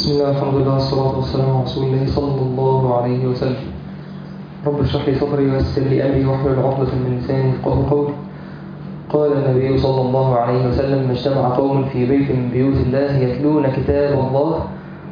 بسم الله الحمد لله والصلاة والسلام على رسول الله صلى الله عليه وسلم رب اشرح لي صدري ويسر لي أمري واحلل عقدة من لساني يفقهوا قولي قال النبي صلى الله عليه وسلم ما اجتمع قوم في بيت من بيوت الله يتلون كتاب الله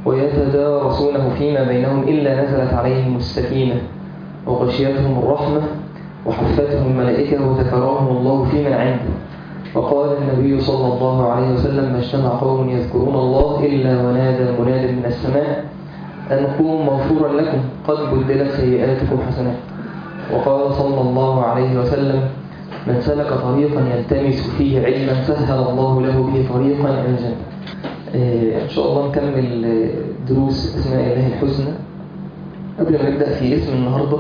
ويتدارسونه فيما بينهم إلا نزلت عليهم السكينة وغشيتهم الرحمة وحفتهم الملائكة وذكرهم الله في من عنده وقال النبي صلى الله عليه وسلم ما اجتمع قوم يذكرون الله إلا ونادى مناد من السماء أن قوموا مغفورا لكم قد بدلت سيئاتكم حسنات وقال صلى الله عليه وسلم من سلك طريقا يلتمس فيه علما سهل الله له به طريقا إلى الجنة آه، إن شاء الله نكمل آه، دروس أسماء الله الحسنى قبل ما نبدأ في اسم النهاردة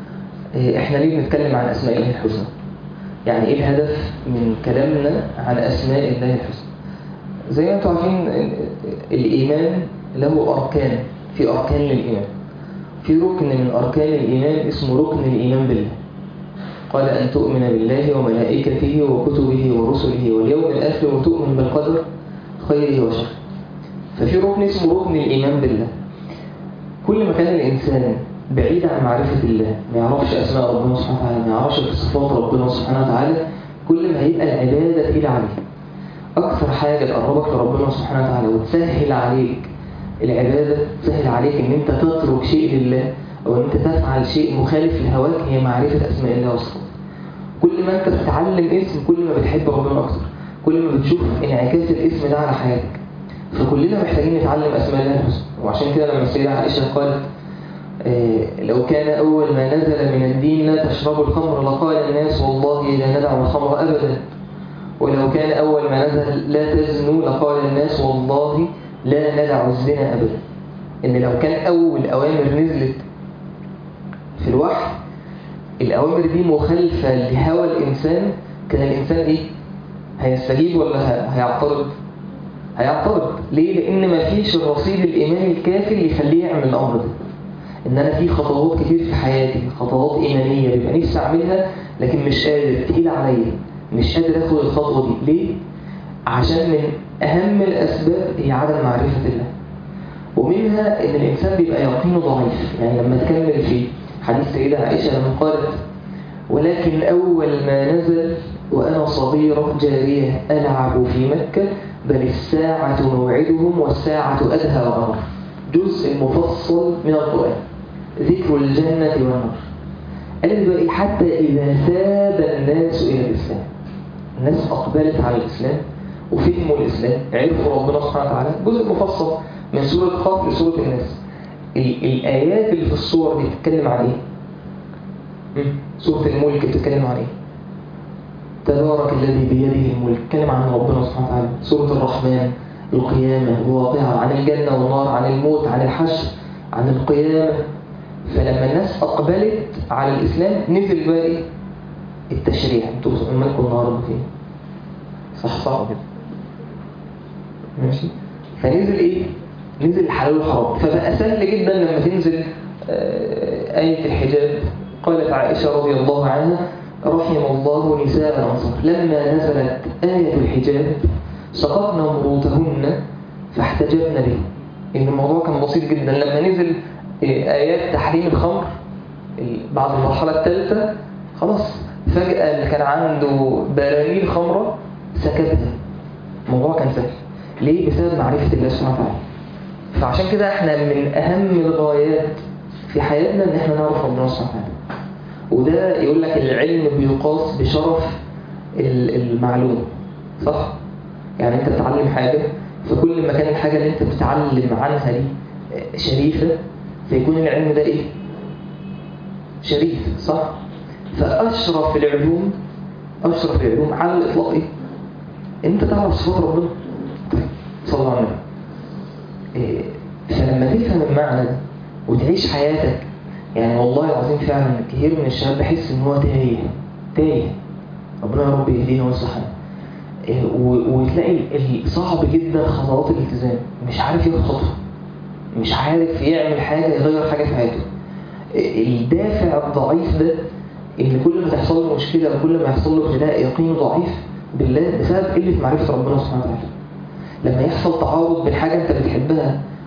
آه، إحنا ليه بنتكلم عن أسماء الله الحسنى يعني إيه الهدف من كلامنا عن أسماء الله الحسنى زي ما انتم عارفين الإيمان له أركان في أركان للإيمان في ركن من أركان الإيمان اسمه ركن الإيمان بالله قال أن تؤمن بالله وملائكته وكتبه ورسله واليوم الآخر وتؤمن بالقدر خيره وشره ففي ركن اسمه ركن الإيمان بالله كل ما كان الإنسان بعيد عن معرفة الله ما يعرفش أسماء ربنا سبحانه وتعالى ما يعرفش صفات ربنا سبحانه وتعالى كل ما هيبقى العبادة تقيلة عليه أكثر حاجة تقربك لربنا سبحانه وتعالى وتسهل عليك العبادة تسهل عليك إن أنت تترك شيء لله أو إن أنت تفعل شيء مخالف لهواك هي معرفة أسماء الله وصفاته كل ما أنت بتتعلم اسم كل ما بتحب ربنا أكتر كل ما بتشوف انعكاس الاسم ده على حياتك فكلنا محتاجين نتعلم أسماء الله الحسنى وعشان كده لما السيدة عائشة قالت آه، لو كان أول ما نزل من الدين لا تشربوا الخمر لقال الناس والله لا ندع الخمر أبدا ولو كان أول ما نزل لا تزنوا لقال الناس والله لا ندع الزنا أبدا إن لو كان أول أوامر نزلت في الوحي الأوامر دي مخالفة لهوى الإنسان كان الإنسان إيه؟ هيستجيب ولا ه- هيعترض؟ هيعترض ليه؟ لأن مفيش الرصيد الإيماني الكافي اللي يخليه يعمل الأمر ده ان انا في خطوات كتير في حياتي خطوات ايمانيه بيبقى نفسي اعملها لكن مش قادر تقيل عليا مش قادر اخد الخطوه دي ليه عشان من اهم الاسباب هي عدم معرفه الله ومنها ان الانسان بيبقى يقينه ضعيف يعني لما تكمل في حديث سيدة عائشه لما قالت ولكن اول ما نزل وانا صغيره جاريه العب في مكه بل الساعه موعدهم والساعه ادهى وامر جزء مفصل من القرآن ذكر الجنة والنار قال بقى إيه؟ حتى إذا ثاب الناس إلى الإسلام الناس أقبلت على الإسلام وفهموا الإسلام عرفوا ربنا سبحانه وتعالى جزء مفصل من سورة قاف لسورة الناس ال- الآيات اللي في الصور دي بتتكلم عن إيه؟ مم. سورة الملك بتتكلم عن إيه؟ تبارك الذي بيده الملك اتكلم عن ربنا سبحانه وتعالى سورة الرحمن القيامة الواقعة عن الجنة والنار عن الموت عن الحشر عن القيامة فلما الناس أقبلت على الإسلام نزل بقى إيه؟ التشريع انتوا مالكم النهارده فين؟ صح صح كده ماشي فنزل إيه؟ نزل الحلال والحرام فبقى سهل جدا لما تنزل آه، آية الحجاب قالت عائشة رضي الله عنها رحم الله نساء الأنصار لما نزلت آية الحجاب سقطنا مروطهن فاحتجبنا به إن الموضوع كان بسيط جدا لما نزل آه، آيات تحريم الخمر ال- بعد المرحلة الثالثة خلاص فجأة اللي كان عنده براميل خمرة سكتها الموضوع كان سهل ليه؟ بسبب معرفة الله سبحانه وتعالى فعشان كده احنا من أهم الغايات في حياتنا إن احنا نعرف ربنا سبحانه وتعالى وده يقول لك العلم بيقاس بشرف ال- المعلومة صح؟ يعني انت بتتعلم حاجة فكل ما كان الحاجة اللي انت بتتعلم عنها دي شريفة فيكون العلم ده ايه؟ شريف صح؟ فأشرف العلوم أشرف العلوم على الإطلاق ايه؟ انت تعرف صفات ربنا طيب صلى الله عليه وسلم إيه، فلما تفهم المعنى ده وتعيش حياتك يعني والله العظيم فعلا كثير من الشباب بحس ان هو تايه تايه ربنا يا رب يهدينا ويصلح حالنا. إيه، و- وتلاقي ال- صعب جدا خطوات الالتزام مش عارف ياخد خطوه مش عارف يعمل حاجه يغير حاجه في حياته إيه، الدافع الضعيف ده ان كل ما تحصل له مشكله وكل ما يحصل له ابتلاء يقينه ضعيف بالله بسبب قله معرفه ربنا سبحانه وتعالى لما يحصل تعارض بين حاجه انت بتحبها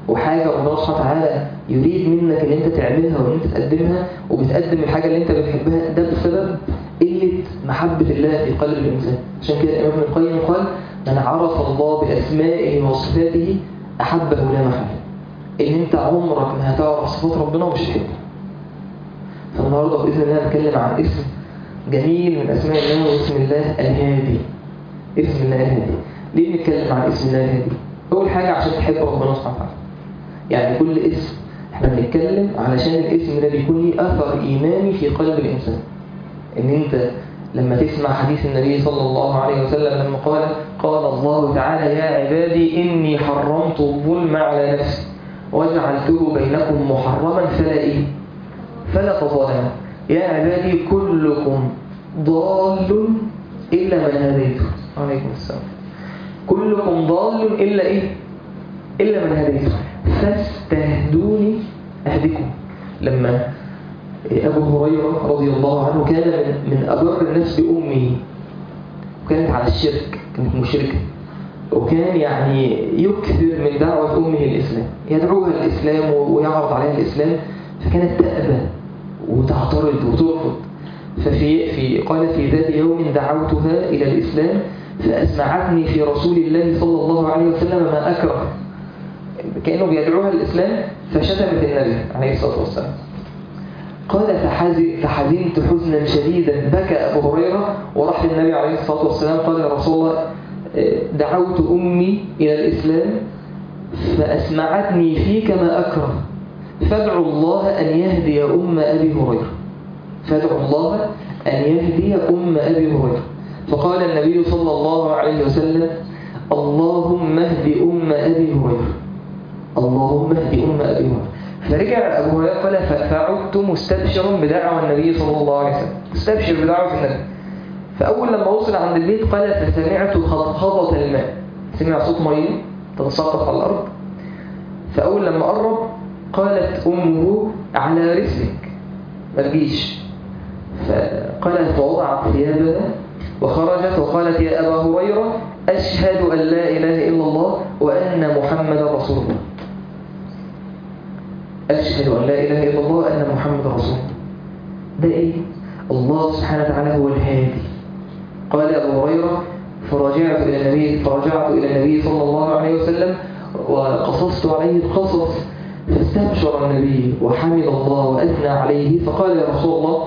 وحاجة ربنا سبحانه وتعالى يريد منك ان انت تعملها وان انت تقدمها وبتقدم الحاجة اللي انت بتحبها ده بسبب قلة محبة الله في قلب الإنسان عشان كده الإمام ابن القيم قال من عرف الله بأسمائه وصفاته أحبه لا محالة إن أنت عمرك ما هتعرف صفات ربنا ومش تحبه فالنهارده بإذن الله هنتكلم عن اسم جميل من أسماء الله واسم الله الهادي اسم الله الهادي ليه بنتكلم عن اسم الله الهادي؟ أول حاجة عشان تحب ربنا سبحانه وتعالى يعني كل اسم احنا بنتكلم علشان الاسم ده بيكون ليه أثر إيماني في قلب الإنسان ان انت لما تسمع حديث النبي صلى الله عليه وسلم لما قال قال الله تعالى يا عبادي إني حرمت الظلم على نفسي وجعلته بينكم محرما فلا إيه فلا تظالموا يا عبادي كلكم ضال إلا من هديته عليكم السلام كلكم ضال إلا إيه إلا من هديته فاستهدوني أهدكم لما أبو هريرة رضي الله عنه كان من, من أبر الناس بأمه وكانت على الشرك كانت مشركة وكان يعني يكثر من دعوة أمه الإسلام يدعوها الإسلام ويعرض عليها الإسلام فكانت تأبى وتعترض وترفض ففي في قال في ذات يوم دعوتها إلى الإسلام فأسمعتني في رسول الله صلى الله عليه وسلم ما أكره كأنه بيدعوها الإسلام فشتمت النبي عليه الصلاة والسلام قال فحزنت حزنا شديدا بكى أبو هريرة وراح للنبي عليه الصلاة والسلام قال يا رسول الله دعوت أمي إلى الإسلام فأسمعتني فيك ما أكره فادعوا الله أن يهدي أم أبي هريرة فادعوا الله أن يهدي أم أبي هريرة فقال النبي صلى الله عليه وسلم اللهم اهد أم أبي هريرة اللهم اهد أم أبي هريرة فرجع أبو هريرة قال فعدت مستبشرا بدعوى النبي صلى الله عليه وسلم مستبشر بدعوة النبي فأول لما وصل عند البيت قال فسمعت خضخضة الماء سمع صوت مية تتساقط على الأرض فأول لما قرب قالت أمه على رسلك ما تجيش فقالت فوضعت ثيابها وخرجت وقالت يا أبا هريرة أشهد أن لا إله إلا الله وأن محمدا رسول الله أشهد أن لا إله إلا الله وأن محمد رسول الله ده إيه؟ الله سبحانه وتعالى هو الهادي قال أبو هريرة فرجعت إلى النبي فرجعت إلى النبي صلى الله عليه وسلم وقصصت عليه القصص فاستبشر النبي وحمد الله وأثنى عليه فقال يا رسول الله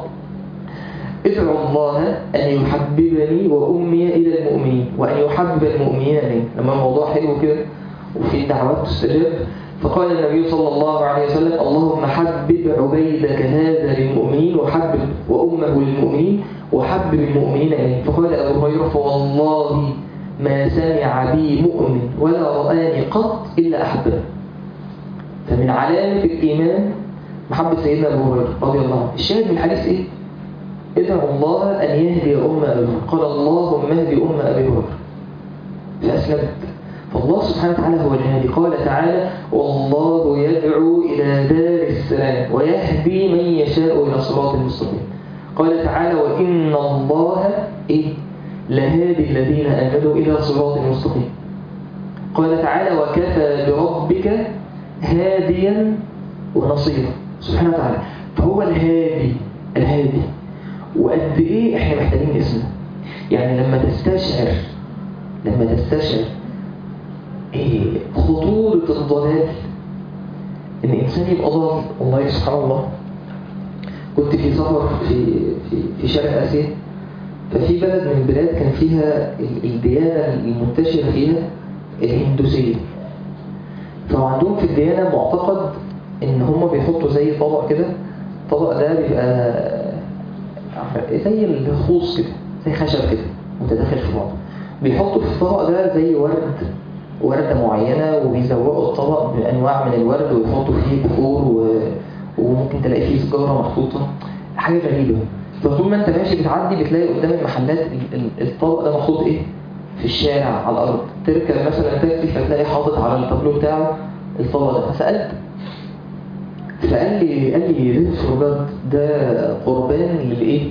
ادعو الله أن يحببني وأمي إلى المؤمنين وأن يحبب المؤمنين إليه لما الموضوع حلو كده وفي دعوات تستجاب فقال النبي صلى الله عليه وسلم اللهم حبب عبيدك هذا للمؤمنين وحبب وأمه للمؤمنين وحبب المؤمنين إليه فقال أبو هريرة فوالله ما سمع بي مؤمن ولا رآني قط إلا أحبه فمن علامة الإيمان محبة سيدنا أبو هريرة رضي الله عنه الشاهد من الحديث إيه؟ ادعوا الله أن يهدي أم أبي هريرة قال اللهم اهدي أم أبي هريرة فأسلمت فالله سبحانه وتعالى هو الهادي قال تعالى والله يدعو إلى دار السلام ويهدي من يشاء إلى صراط المستقيم قال تعالى وإن الله إيه؟ لهادي الذين آمنوا إلى صراط المستقيم قال تعالى وكفى بربك هاديا ونصيرا سبحانه وتعالى فهو الهادي الهادي وقد ايه احنا محتاجين اسمه يعني لما تستشعر لما تستشعر إيه خطورة الضلال ان الانسان يبقى ضال والله سبحان الله كنت في سفر في في في شرق اسيا ففي بلد من البلاد كان فيها الديانة المنتشرة فيها الهندوسية فعندهم في الديانة معتقد ان هم بيحطوا زي طبق كده الطبق ده بيبقى زي الخوص كده زي خشب كده متداخل في بعض بيحطوا في الطبق ده زي ورد وردة معينة وبيزوقوا الطبق بأنواع من الورد ويحطوا فيه بخور و... وممكن تلاقي فيه سجارة محطوطة حاجة غريبة فطول ما انت ماشي بتعدي بتلاقي قدام المحلات الطبق ده محطوط ايه في الشارع على الأرض تركب مثلا تاكسي فتلاقي حاطط على الطابلو بتاعه الطبق ده فسألت فقال لي قال لي رزق بجد ده قربان للايه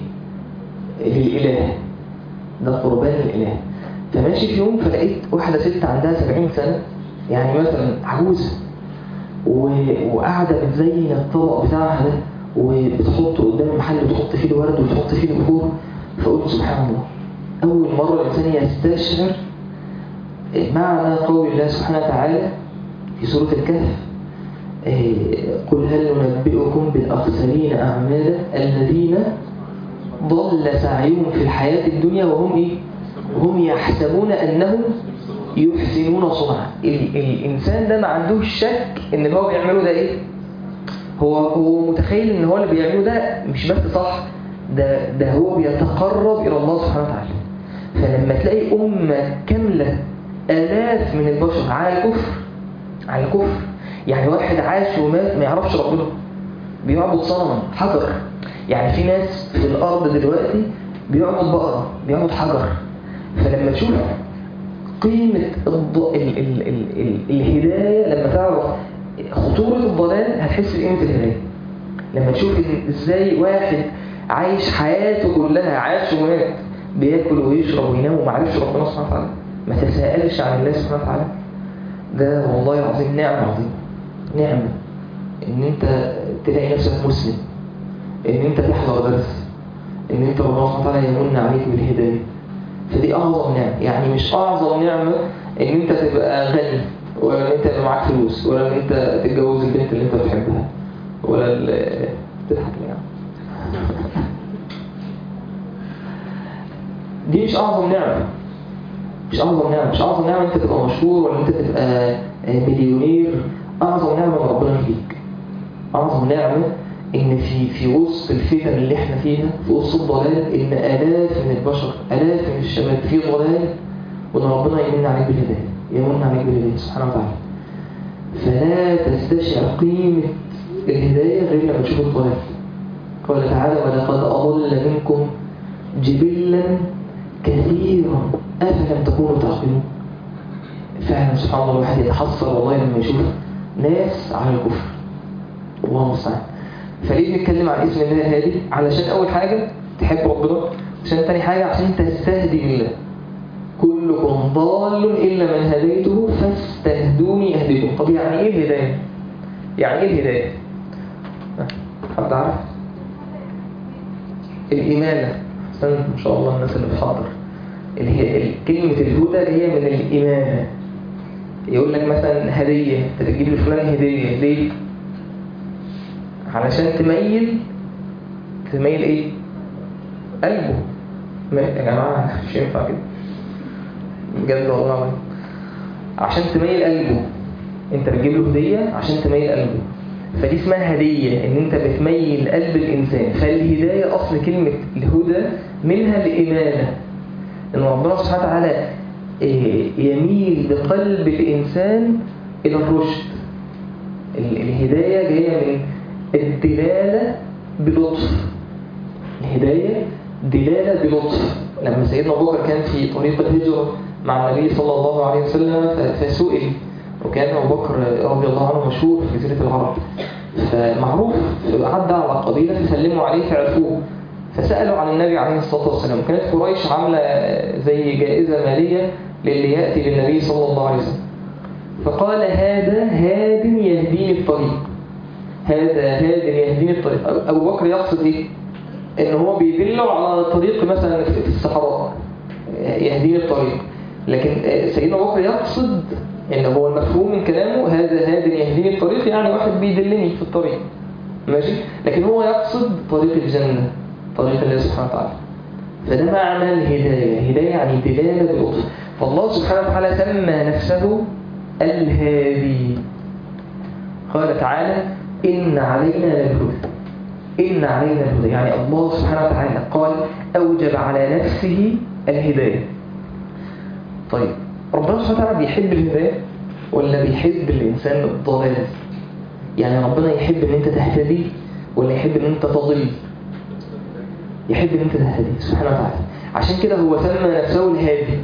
للاله ده قربان للاله فماشي في يوم فلقيت واحده ست عندها 70 سنه يعني مثلا عجوزه و- وقاعدة بتزين الطبق بتاعها ده وبتحطه قدام المحل وتحط فيه الورد وتحط فيه البخور فقلت سبحان الله أول مرة الإنسان يستشعر معنى قول الله سبحانه وتعالى في سورة الكهف إيه، قل هل ننبئكم بالأخسرين أعمالا الذين ضل سعيهم في الحياة الدنيا وهم إيه؟ هم يحسبون أنهم يحسنون صنعا ال- الإنسان ده ما عندوش شك إن اللي هو بيعمله ده إيه؟ هو هو متخيل إن هو اللي بيعمله ده مش بس صح ده ده هو بيتقرب إلى الله سبحانه وتعالى فلما تلاقي أمة كاملة آلاف من البشر على الكفر على الكفر يعني واحد عاش ومات ما يعرفش ربنا بيعبد صنم حجر يعني في ناس في الأرض دلوقتي بيعبد بقرة بيعبد حجر فلما تشوف قيمة الض... ال... ال... ال... ال... الهداية لما تعرف خطورة الضلال هتحس بقيمة الهداية لما تشوف إن ازاي واحد عايش حياته كلها عاش ومات بياكل ويشرب وينام وما عرفش ربنا سبحانه وتعالى ما تساءلش عن الله سبحانه وتعالى ده والله العظيم نعمة عظيمة نعمة ان انت تلاقي نفسك مسلم ان انت تحضر درس ان انت ربنا سبحانه وتعالى يمن عليك بالهداية فدي اعظم نعمة يعني مش اعظم نعمة ان انت تبقى غني ولا ان انت يبقى معاك فلوس ولا ان انت تتجوز البنت اللي انت بتحبها ولا ال- تضحك ليه يعني دي مش اعظم نعمة مش اعظم نعمة مش اعظم نعمة انت تبقى مشهور ولا انت تبقى مليونير اعظم نعمة من ربنا يهديك اعظم نعمة ان في في وسط الفتن اللي احنا فيها في وسط الضلال ان الاف من البشر الاف من الشباب في ضلال وان ربنا يمن عليك بالهدايه يمن عليك بالهدايه سبحانه وتعالى فلا تستشعر قيمه الهدايه غير لما تشوف الضلال قال تعالى ولقد اضل منكم جبلا كثيرا افلم تكونوا تعقلون فعلا سبحان الله الواحد يتحسر والله لما يشوف ناس على الكفر الله المستعان فليه بنتكلم عن اسم الله الهادي علشان اول حاجه تحب ربنا عشان تاني حاجه عشان تستهدي بالله كلكم ضال الا من هديته فاستهدوني اهدكم طب يعني ايه الهدايه يعني ايه الهدايه ها، حد عارف الاماله استنى ما شاء الله الناس اللي بتحضر اللي هي كلمه الهدى اللي هي من الامامه يقول لك مثلا هديه انت بتجيب لفلان هديه ليه علشان تميل تميل ايه قلبه ما- يا جماعه مش ينفع كده بجد والله العظيم. عشان تميل قلبه انت بتجيب له هديه عشان تميل قلبه فدي اسمها هديه ان انت بتميل قلب الانسان فالهدايه اصل كلمه الهدى منها الاماله ان ربنا سبحانه وتعالى إيه، يميل بقلب الانسان الى الرشد ال- الهداية جاية من الدلالة بلطف الهداية دلالة بلطف لما سيدنا أبو بكر كان في طريق الهجرة مع النبي صلى الله عليه وسلم ف- فسئل وكان أبو بكر رضي الله عنه مشهور في جزيرة العرب فمعروف عدى على قبيلة فسلموا عليه فعرفوه فسألوا عن النبي عليه الصلاة والسلام وكانت قريش عاملة زي جائزة مالية للي يأتي للنبي صلى الله عليه وسلم فقال هذا هاد يهديني الطريق هذا هاد يهديني الطريق أبو- أبو بكر يقصد إيه؟ إن هو بيدله على طريق مثلا في في الصحراء يهديني الطريق لكن سيدنا أبو بكر يقصد إن هو المفهوم من كلامه هذا هاد يهديني الطريق يعني واحد بيدلني في الطريق ماشي لكن هو يقصد طريق الجنة طريق الله سبحانه وتعالى فده معنى الهداية الهداية يعني دلالة بلطف فالله سبحانه وتعالى سمى نفسه الهادي قال تعالى إن علينا للهدى إن علينا الهدى يعني الله سبحانه وتعالى قال أوجب على نفسه الهداية طيب ربنا سبحانه وتعالى بيحب الهداية ولا بيحب الإنسان الضلال يعني ربنا يحب ان انت تهتدي ولا يحب ان انت تضل يحب ان انت تهتدي سبحانه وتعالى عشان كده هو سمى نفسه الهادي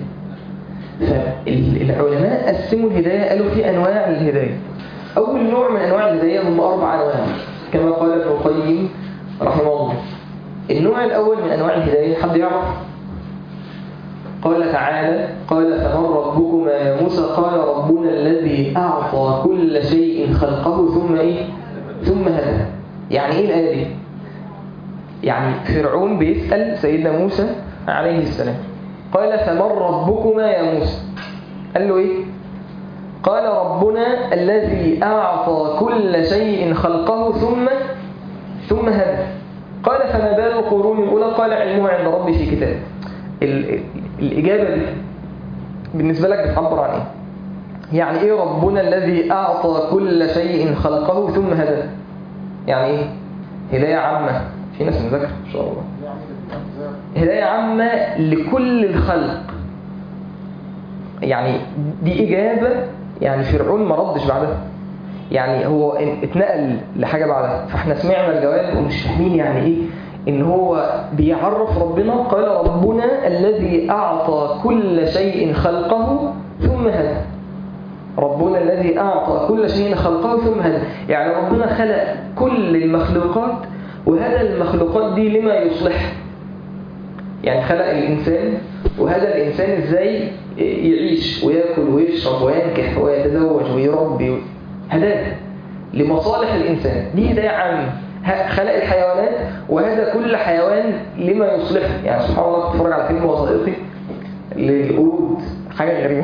فالعلماء قسموا الهداية قالوا في انواع للهداية اول نوع من انواع الهداية هم اربع انواع كما قال ابن القيم رحمه الله النوع الاول من انواع الهداية حد يعرف قال تعالى قال فمن ربكما يا موسى قال ربنا الذي أعطى كل شيء خلقه ثم إيه ثم هدى يعني إيه الآية دي يعني فرعون بيسأل سيدنا موسى عليه السلام قال فمن ربكما يا موسى قال له إيه قال ربنا الذي أعطى كل شيء خلقه ثم ثم هدى قال فما بال القرون الأولى قال علمها عند ربي في كتاب ال- ال- الإجابة دي بالنسبة لك بتعبر عن إيه؟ يعني إيه ربنا الذي أعطى كل شيء خلقه ثم هدى؟ يعني إيه؟ هداية عامة في ناس مذاكرة إن شاء الله هداية عامة لكل الخلق يعني دي إجابة يعني فرعون ما ردش بعدها يعني هو اتنقل لحاجة بعدها فاحنا سمعنا الجواب ومش فاهمين يعني ايه ان هو بيعرف ربنا قال ربنا الذي اعطى كل شيء خلقه ثم هدى ربنا الذي اعطى كل شيء خلقه ثم هدى يعني ربنا خلق كل المخلوقات وهدى المخلوقات دي لما يصلح يعني خلق الانسان وهدى الانسان ازاي يعيش وياكل ويشرب وينكح ويتزوج ويربي هداه لمصالح الإنسان دي هداية عامة ه- خلق الحيوانات وهذا كل حيوان لما يصلحه يعني سبحان الله كنت بتفرج على فيلم وثائقي للقرود حاجة غريبة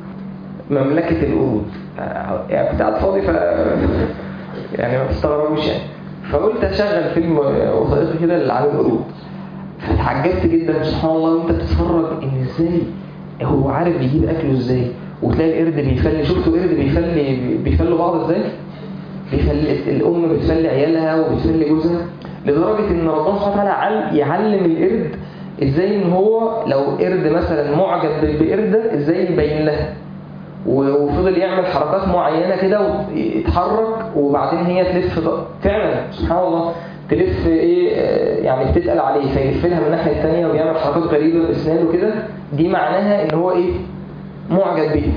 مملكة القرود آه، يعني كنت قاعد فاضي ف يعني ما تستغربوش يعني فقلت اشغل فيلم وثائقي كده عن القرود فتعجبت جدا سبحان الله وانت بتتفرج ان ازاي هو عارف يجيب اكله ازاي وتلاقي القرد بيفلي شفتوا قرد بيفلي بيفلوا بعض ازاي بيفلي الام بتفلي عيالها وبتفلي جوزها لدرجه ان ربنا سبحانه وتعالى عل- يعلم القرد ازاي ان هو لو قرد مثلا معجب بقرده ازاي يبين لها و- وفضل يعمل حركات معينه كده ويتحرك وبعدين هي تلف بقى. فعلا سبحان الله تلف ايه آه، يعني بتسال عليه فيلف لها من الناحيه الثانيه وبيعمل حركات غريبه باسنانه كده دي معناها ان هو ايه معجب بيه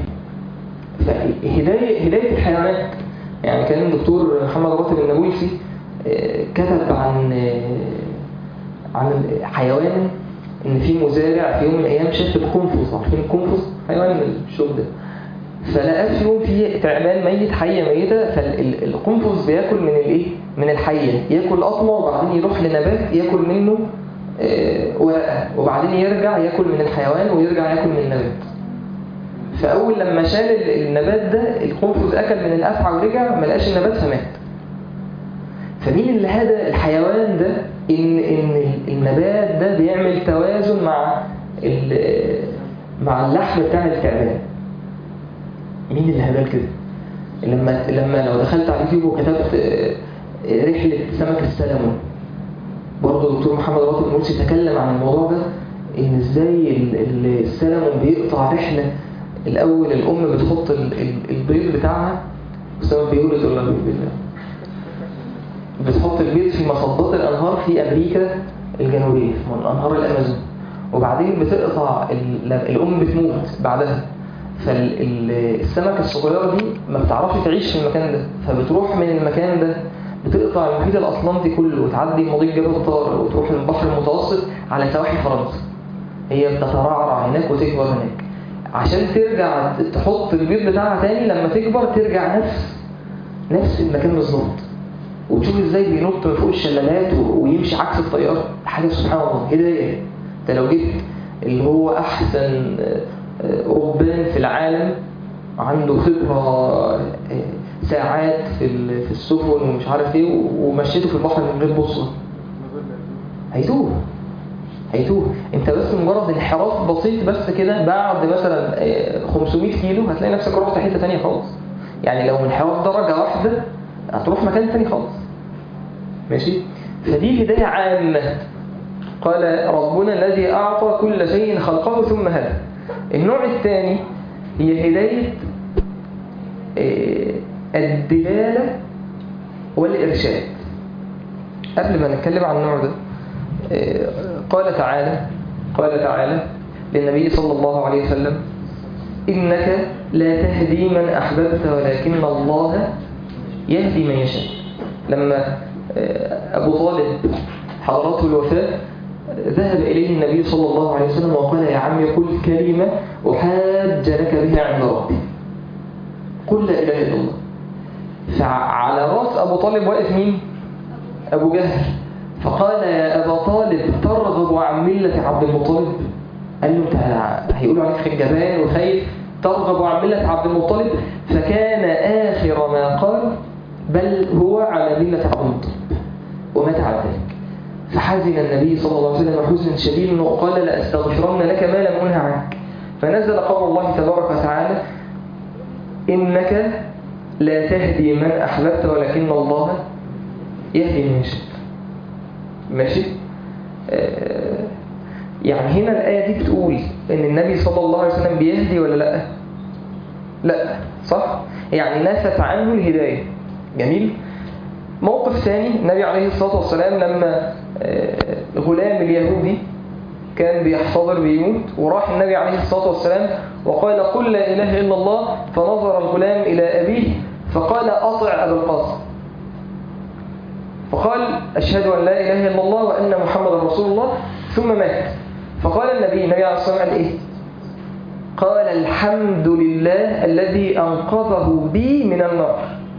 فهدايه هدايه الحيوانات يعني كان الدكتور محمد راتب النابلسي آه، كتب عن آه، عن حيوان ان في مزارع في يوم من الايام شاف القنفذ عارفين القنفذ حيوان الشوك ده فلقى في يوم في تعبان ميت حيه ميته فالقنفذ بياكل من الايه من الحيه ياكل قطمه وبعدين يروح لنبات ياكل منه آه، ورقه وبعدين يرجع ياكل من الحيوان ويرجع ياكل من النبات فاول لما شال ال- النبات ده القنفذ اكل من الافعى ورجع ما لقاش النبات فمات فمين اللي هدى الحيوان ده ان ان النبات ده بيعمل توازن مع ال- مع اللحم بتاع التعبان مين اللي هداه كده لما لما لو دخلت على اليوتيوب وكتبت آه، آه، رحله سمك السلمون برضه الدكتور محمد راتب المرسي تكلم عن الموضوع ده ان ازاي ال- ال- السلمون بيقطع رحله الاول الام بتحط ال- ال- البيض بتاعها السمك بيولد ولا بيبيض بتحط البيض في مصدات الانهار في امريكا الجنوبيه من انهار الامازون وبعدين بتقطع ال- الام بتموت بعدها فالسمكه الصغيره دي ما بتعرفش تعيش في المكان ده فبتروح من المكان ده بتقطع المحيط الاطلنطي كله وتعدي مضيق جبل الطار وتروح للبحر المتوسط على سواحل فرنسا هي بتترعرع هناك وتكبر هناك عشان ترجع تحط البيض بتاعها تاني لما تكبر ترجع نفس نفس المكان بالظبط وتشوف ازاي بينط من فوق الشلالات و- ويمشي عكس الطياره حاجه سبحان الله هدايه انت لو جبت اللي هو احسن آه، آه، ربان في العالم عنده خبره آه، ساعات في ال- في السفن ومش عارف ايه و- ومشيته في البحر من غير بوصله هيتوه هيتوه انت بس مجرد انحراف بسيط بس كده بعد مثلا آه، 500 كيلو هتلاقي نفسك رحت حته تانية خالص يعني لو انحراف درجه واحده هتروح مكان تاني خالص ماشي فدي هدايه عامه قال ربنا الذي اعطى كل شيء خلقه ثم هدى النوع الثاني هي هدايه آه، الدلاله والارشاد قبل ما نتكلم عن النوع ده آه، قال تعالى قال تعالى للنبي صلى الله عليه وسلم إنك لا تهدي من أحببت ولكن الله يهدي من يشاء لما آه، أبو طالب حضرته الوفاة ذهب إليه النبي صلى الله عليه وسلم وقال يا عمي قل كلمة أحاج لك بها عند ربي قل لا إله إلا الله فعلى رأس أبو طالب واقف مين؟ أبو جهل فقال يا أبا طالب ترغب عن ملة عبد المطلب قال له انت هيقولوا عليك خير جبان وخايف ترغب عن ملة عبد المطلب فكان آخر ما قال بل هو على ملة عبد المطلب ومات على ذلك فحزن النبي صلى الله عليه وسلم حزنا شديدا وقال لأستغفرن لك ما لم أنه عنك فنزل قول الله تبارك وتعالى إنك لا تهدي من أحببت ولكن الله يهدي من يشاء ماشي آه يعني هنا الآية دي بتقول إن النبي صلى الله عليه وسلم بيهدي ولا لأ لا صح يعني نفت عنه الهداية جميل موقف ثاني النبي عليه الصلاة والسلام لما غلام اليهودي كان بيحتضر بيموت وراح النبي عليه الصلاة والسلام وقال قل لا إله إلا الله فنظر الغلام إلى أبيه فقال أطع أبا القاسم فقال أشهد أن لا إله إلا الله وأن محمد رسول الله ثم مات فقال النبي النبي عليه الصلاة والسلام إيه قال الحمد لله الذي أنقذه بي من النار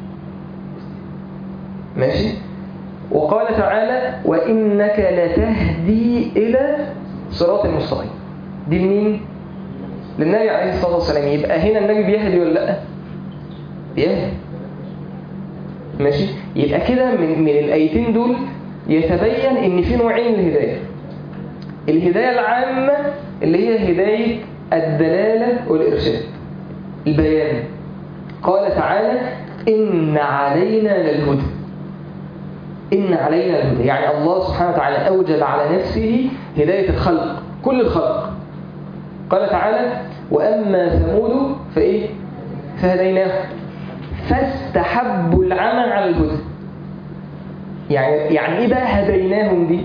ماشي وقال تعالى وإنك لتهدي إلى صراط المستقيم دي لمين؟ للنبي عليه الصلاة والسلام يبقى هنا النبي بيهدي ولا لأ؟ بيهدي ماشي يبقى كده من, من الآيتين دول يتبين إن في نوعين للهداية الهداية العامة اللي هي هداية الدلالة والإرشاد البيان قال تعالى إن علينا للهدى إن علينا الهدى يعني الله سبحانه وتعالى أوجب على نفسه هداية الخلق كل الخلق قال تعالى وأما ثمود فإيه فهديناه فاستحبوا العمى على الهدى يعني يعني إيه بقى هديناهم دي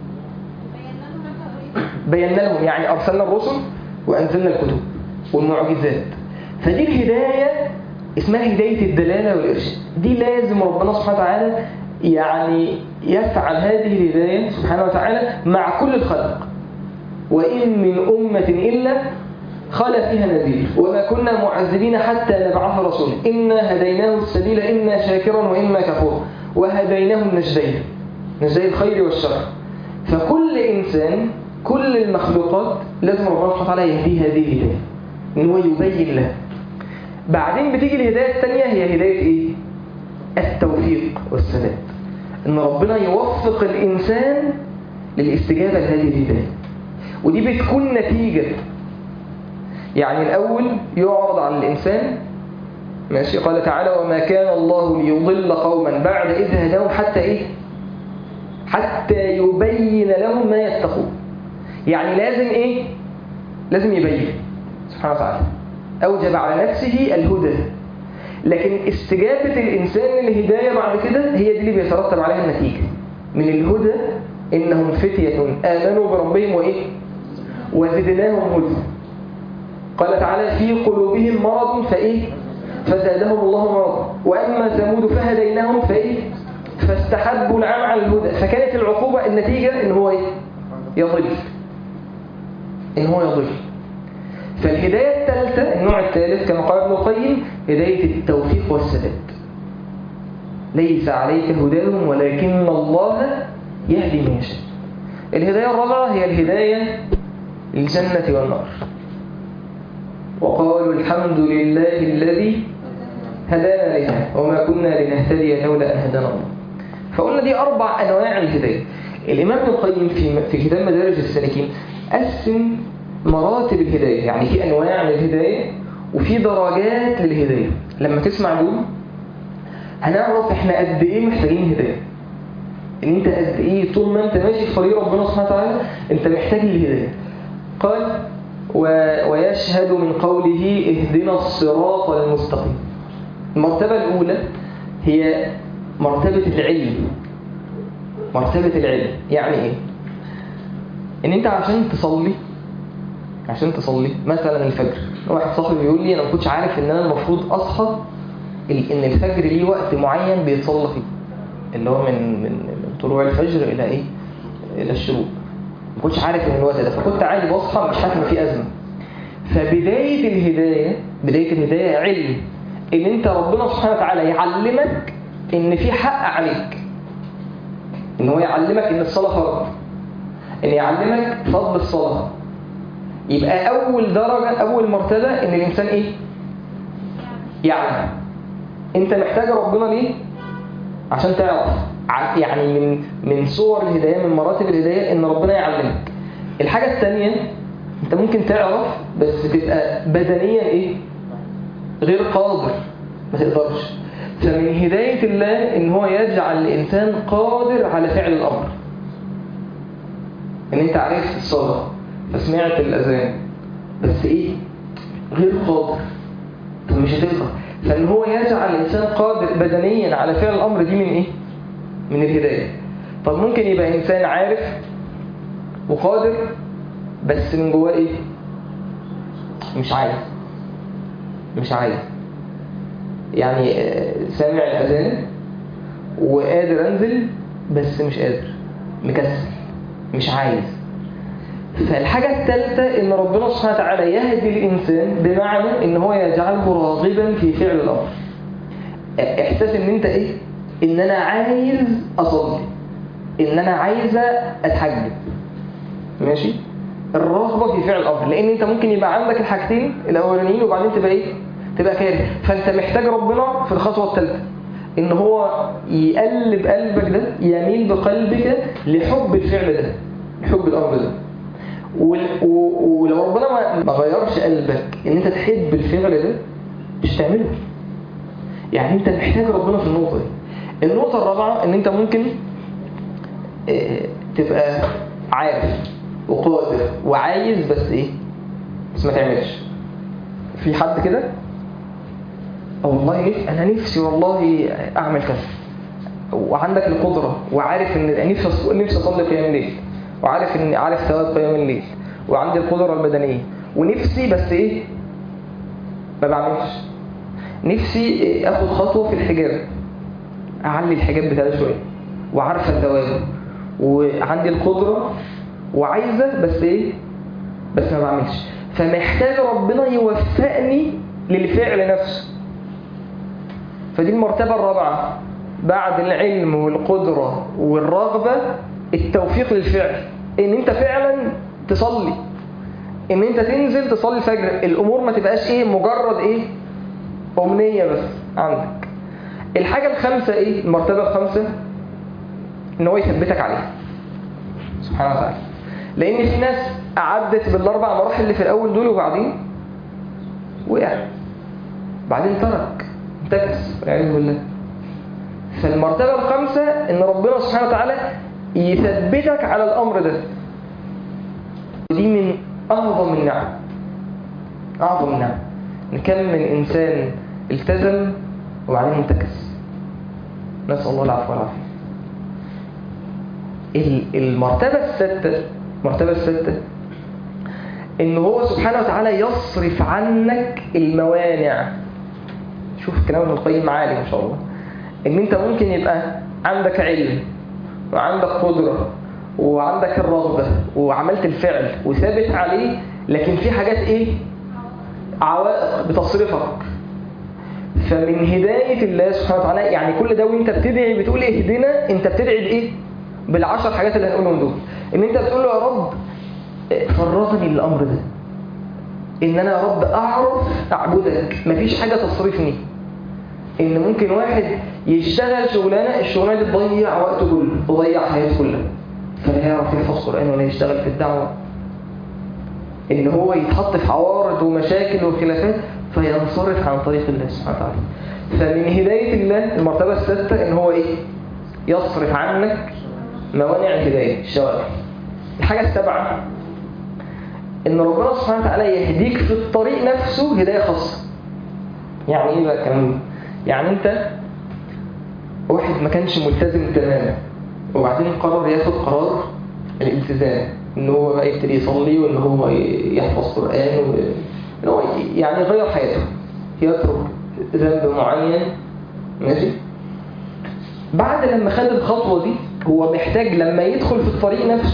بينا لهم يعني أرسلنا الرسل وأنزلنا الكتب والمعجزات فدي الهداية اسمها هداية الدلالة والإرشاد دي لازم ربنا سبحانه وتعالى يعني يفعل هذه الهداية سبحانه وتعالى مع كل الخلق وإن من أمة إلا خلى فيها نذير وما كنا معذبين حتى نبعث رسولا إنا هديناه السبيل إما شاكرا وإما كفورا وهديناه النجدين نجدي الخير والشر فكل إنسان كل المخلوقات لازم ربنا سبحانه وتعالى يهديه هذه الهداية إن هو يبين له بعدين بتيجي الهداية الثانية هي هداية إيه؟ التوفيق والسداد ان ربنا يوفق الانسان للاستجابه لهذه الهدايه ودي بتكون نتيجه يعني الاول يعرض على الانسان ماشي قال تعالى وما كان الله ليضل قوما بعد اذ هداهم حتى ايه حتى يبين لهم ما يتقون يعني لازم ايه لازم يبين سبحانه وتعالى اوجب على نفسه الهدى لكن استجابة الإنسان للهداية بعد كده هي دي اللي بيترتب عليها النتيجة من الهدى إنهم فتية آمنوا بربهم وإيه وزدناهم هدى قال تعالى في قلوبهم مرض فإيه فزادهم الله مرضا وأما ثمود فهديناهم فإيه فاستحبوا العمى على الهدى فكانت العقوبة النتيجة إن هو إيه يضل إن هو يضل فالهداية الثالثة النوع الثالث كما قال ابن القيم هداية التوفيق والسداد ليس عليك هداهم ولكن الله يهدي من يشاء الهداية الرابعة هي الهداية للجنة والنار وقالوا الحمد لله الذي هدانا لها وما كنا لنهتدي لولا أن هدانا الله فقلنا دي أربع أنواع الهداية الإمام ابن القيم في في كتاب مدارج السالكين قسم مراتب الهداية يعني في أنواع للهداية وفي درجات للهداية لما تسمع دول هنعرف احنا قد ايه محتاجين هداية ان انت قد ايه طول ما انت ماشي في طريق ربنا سبحانه وتعالى انت محتاج الهداية قال و... ويشهد من قوله اهدنا الصراط المستقيم المرتبة الأولى هي مرتبة العلم مرتبة العلم يعني ايه ان انت عشان تصلي عشان تصلي مثلا الفجر واحد صاحبي بيقول لي انا ما كنتش عارف ان انا المفروض اصحى ان الفجر ليه وقت معين بيتصلى فيه اللي هو من من من طلوع الفجر الى ايه الى الشروق ما كنتش عارف ان الوقت ده فكنت عادي بصحى مش حاسس ان في ازمه فبدايه الهدايه بدايه الهدايه علم ان انت ربنا سبحانه وتعالى يعلمك ان في حق عليك ان هو يعلمك ان الصلاه فرض ان يعلمك فضل الصلاه يبقى اول درجه اول مرتبه ان الانسان ايه يعلم انت محتاج ربنا ليه عشان تعرف ع- يعني من من صور الهدايه من مراتب الهدايه ان ربنا يعلمك الحاجه الثانيه انت ممكن تعرف بس تبقى بدنيا ايه غير قادر ما تقدرش فمن هدايه الله ان هو يجعل الانسان قادر على فعل الامر ان انت عرفت الصلاه فسمعت الاذان بس ايه غير قادر طب مش هتقدر فان هو يجعل الانسان قادر بدنيا على فعل الامر دي من ايه من الهدايه طب ممكن يبقى انسان عارف وقادر بس من جواه ايه مش عايز مش عايز يعني آه، سامع الاذان وقادر انزل بس مش قادر مكسل مش عايز فالحاجة الثالثة إن ربنا سبحانه وتعالى يهدي الإنسان بمعنى إن هو يجعله راغبا في فعل الأمر إحساس إن أنت إيه؟ إن أنا عايز أصلي إن أنا عايزة أتحجب ماشي؟ الرغبة في فعل الأمر لأن أنت ممكن يبقى عندك الحاجتين الأولانيين وبعدين تبقى إيه؟ تبقى كاره فأنت محتاج ربنا في الخطوة الثالثة إن هو يقلب قلبك ده يميل بقلبك لحب الفعل ده لحب الأمر ده وال- و- ولو ربنا ما- ما غيرش قلبك ان انت تحب الفعل ده مش هتعمله يعني انت محتاج ربنا في النقطه دي النقطه الرابعه ان انت ممكن آه، تبقى عارف وقادر وعايز بس ايه بس ما تعملش في حد كده أو والله نف... انا نفسي والله اعمل كذا وعندك القدره وعارف ان نفسي أص- نفسي اصلي قيام الليل وعارف ان عارف ثواب قيام الليل وعندي القدره البدنيه ونفسي بس ايه ما بعملش نفسي إيه، اخد خطوه في الحجاب اعلي الحجاب بتاعي شويه وعارفه ثوابه وعندي القدره وعايزه بس ايه بس ما بعملش فمحتاج ربنا يوفقني للفعل نفسه فدي المرتبة الرابعة بعد العلم والقدرة والرغبة التوفيق للفعل ان انت فعلا تصلي ان انت تنزل تصلي الفجر الامور ما تبقاش ايه مجرد ايه امنية بس عندك الحاجة الخامسة ايه المرتبة الخامسة ان هو يثبتك عليها سبحانه وتعالى لان في ناس عدت بالاربع مراحل اللي في الاول دول وبعدين وقع بعدين ترك انتكس والعياذ بالله فالمرتبة الخامسة ان ربنا سبحانه وتعالى يثبتك على الامر ده ودي من اعظم النعم اعظم النعم ان كم من انسان التزم وبعدين انتكس نسأل الله العفو والعافية ال- المرتبة الستة المرتبة الستة ان هو سبحانه وتعالى يصرف عنك الموانع شوف كلام ابن القيم عالي ما شاء الله ان انت ممكن يبقى عندك علم وعندك قدرة وعندك الرغبة وعملت الفعل وثابت عليه لكن في حاجات ايه عوائق بتصرفك فمن هداية الله سبحانه وتعالى يعني كل ده وانت بتدعي بتقول اهدنا انت بتدعي بايه بالعشر حاجات اللي هنقولهم دول ان انت بتقول له يا رب فرغني الامر ده ان انا يا رب اعرف اعبدك مفيش حاجه تصرفني ان ممكن واحد يشتغل شغلانه الشغلانه دي تضيع وقته كله تضيع حياته كلها فلا يعرف يحفظ قران ولا يشتغل في الدعوه ان هو يتحط في عوارض ومشاكل وخلافات فينصرف عن طريق الله سبحانه وتعالى فمن هدايه الله المرتبه السادسه ان هو ايه يصرف عنك موانع الهدايه الشوارع الحاجه السابعه ان ربنا سبحانه وتعالى يهديك في الطريق نفسه هدايه خاصه يعني ايه بقى الكلام ده يعني انت واحد ما كانش ملتزم تماما وبعدين قرر ياخد قرار الالتزام ان هو بقى يبتدي يصلي وان هو يحفظ قران وان هو يعني يغير حياته يترك ذنب معين ماشي بعد لما خد الخطوه دي هو محتاج لما يدخل في الطريق نفسه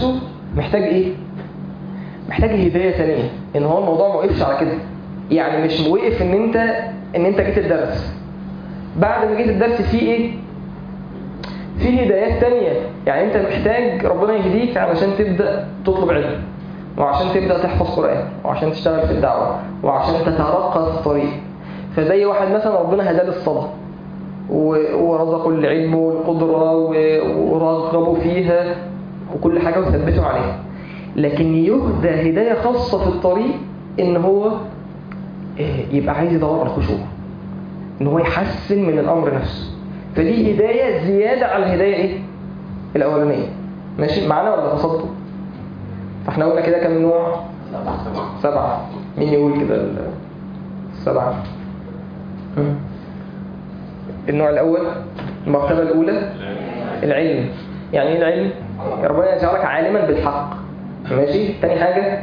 محتاج ايه محتاج هدايه ثانيه ان هو الموضوع ما وقفش على كده يعني مش وقف ان انت ان انت جيت الدرس بعد ما جيت الدرس في ايه في هدايات تانية يعني انت محتاج ربنا يهديك علشان تبدا تطلب علم وعشان تبدا تحفظ قران وعشان تشتغل في الدعوه وعشان تترقى في الطريق فزي واحد مثلا ربنا هداه للصلاه و- ورزقه العلم والقدرة و- ورغبوا فيها وكل حاجة وثبتوا عليها لكن يهدى هداية خاصة في الطريق إن هو إيه، يبقى عايز يدور على الخشوع إن هو يحسن من الأمر نفسه فدي هداية زيادة على الهداية إيه؟ الأولانية ماشي معانا ولا فصلتوا؟ فاحنا قلنا كده كم نوع؟ سبعة مين يقول كده ال- السبعة؟ مم. النوع الأول المرتبة الأولى العلم يعني إيه العلم؟ ربنا يجعلك عالما بالحق ماشي؟ تاني حاجة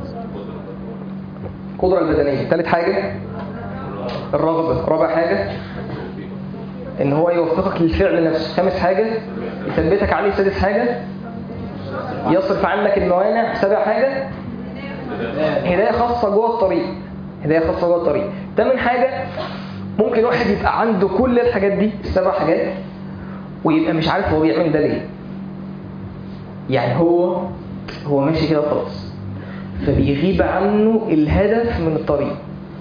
القدرة البدنية تالت حاجة الرغبة رابع حاجة إن هو يوفقك للفعل نفسه خامس حاجة يثبتك عليه سادس حاجة يصرف عنك الموانع سابع حاجة هداية خاصة جوه الطريق هداية خاصة جوه الطريق تامن حاجة ممكن واحد يبقى عنده كل الحاجات دي السبع حاجات ويبقى مش عارف هو بيعمل ده ليه يعني هو هو ماشي كده خلاص فبيغيب عنه الهدف من الطريق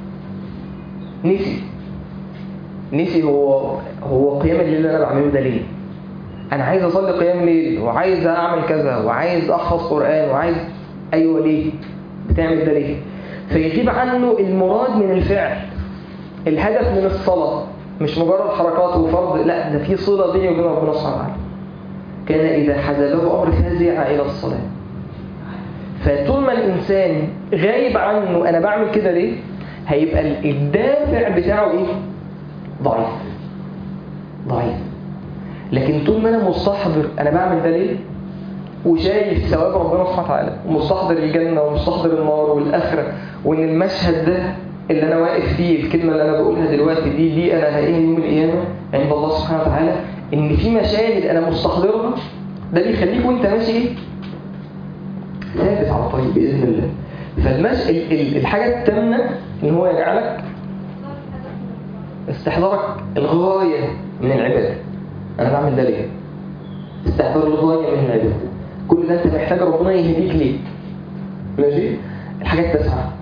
نسي نسي هو هو قيام الليل اللي انا بعمله ده ليه انا عايز اصلي قيام ليل وعايز اعمل كذا وعايز احفظ قران وعايز ايوه ليه بتعمل ده ليه فيغيب عنه المراد من الفعل الهدف من الصلاه مش مجرد حركات وفرض لا ده في صله بيني وبين ربنا سبحانه وتعالى كان اذا حزبه امر فزع الى الصلاه فطول ما الانسان غايب عنه انا بعمل كده ليه هيبقى الدافع بتاعه ايه ضعيف ضعيف لكن طول ما انا مستحضر انا بعمل ده ليه وشايف ثواب ربنا سبحانه وتعالى ومستحضر الجنه ومستحضر النار والاخره وان المشهد ده اللي انا واقف فيه الكلمه اللي انا بقولها دلوقتي دي دي انا هلاقيها يوم القيامه عند الله سبحانه وتعالى ان في مشاهد انا مستحضرها ده بيخليك وانت ماشي ايه ثابت على الطريق باذن الله فالمش... ال- ال- الحاجه التامه ان هو يجعلك استحضارك الغايه من العباده انا بعمل ده ليه استحضار الغايه من العباده كل ده انت محتاج ربنا يهديك ليه ماشي الحاجه التاسعه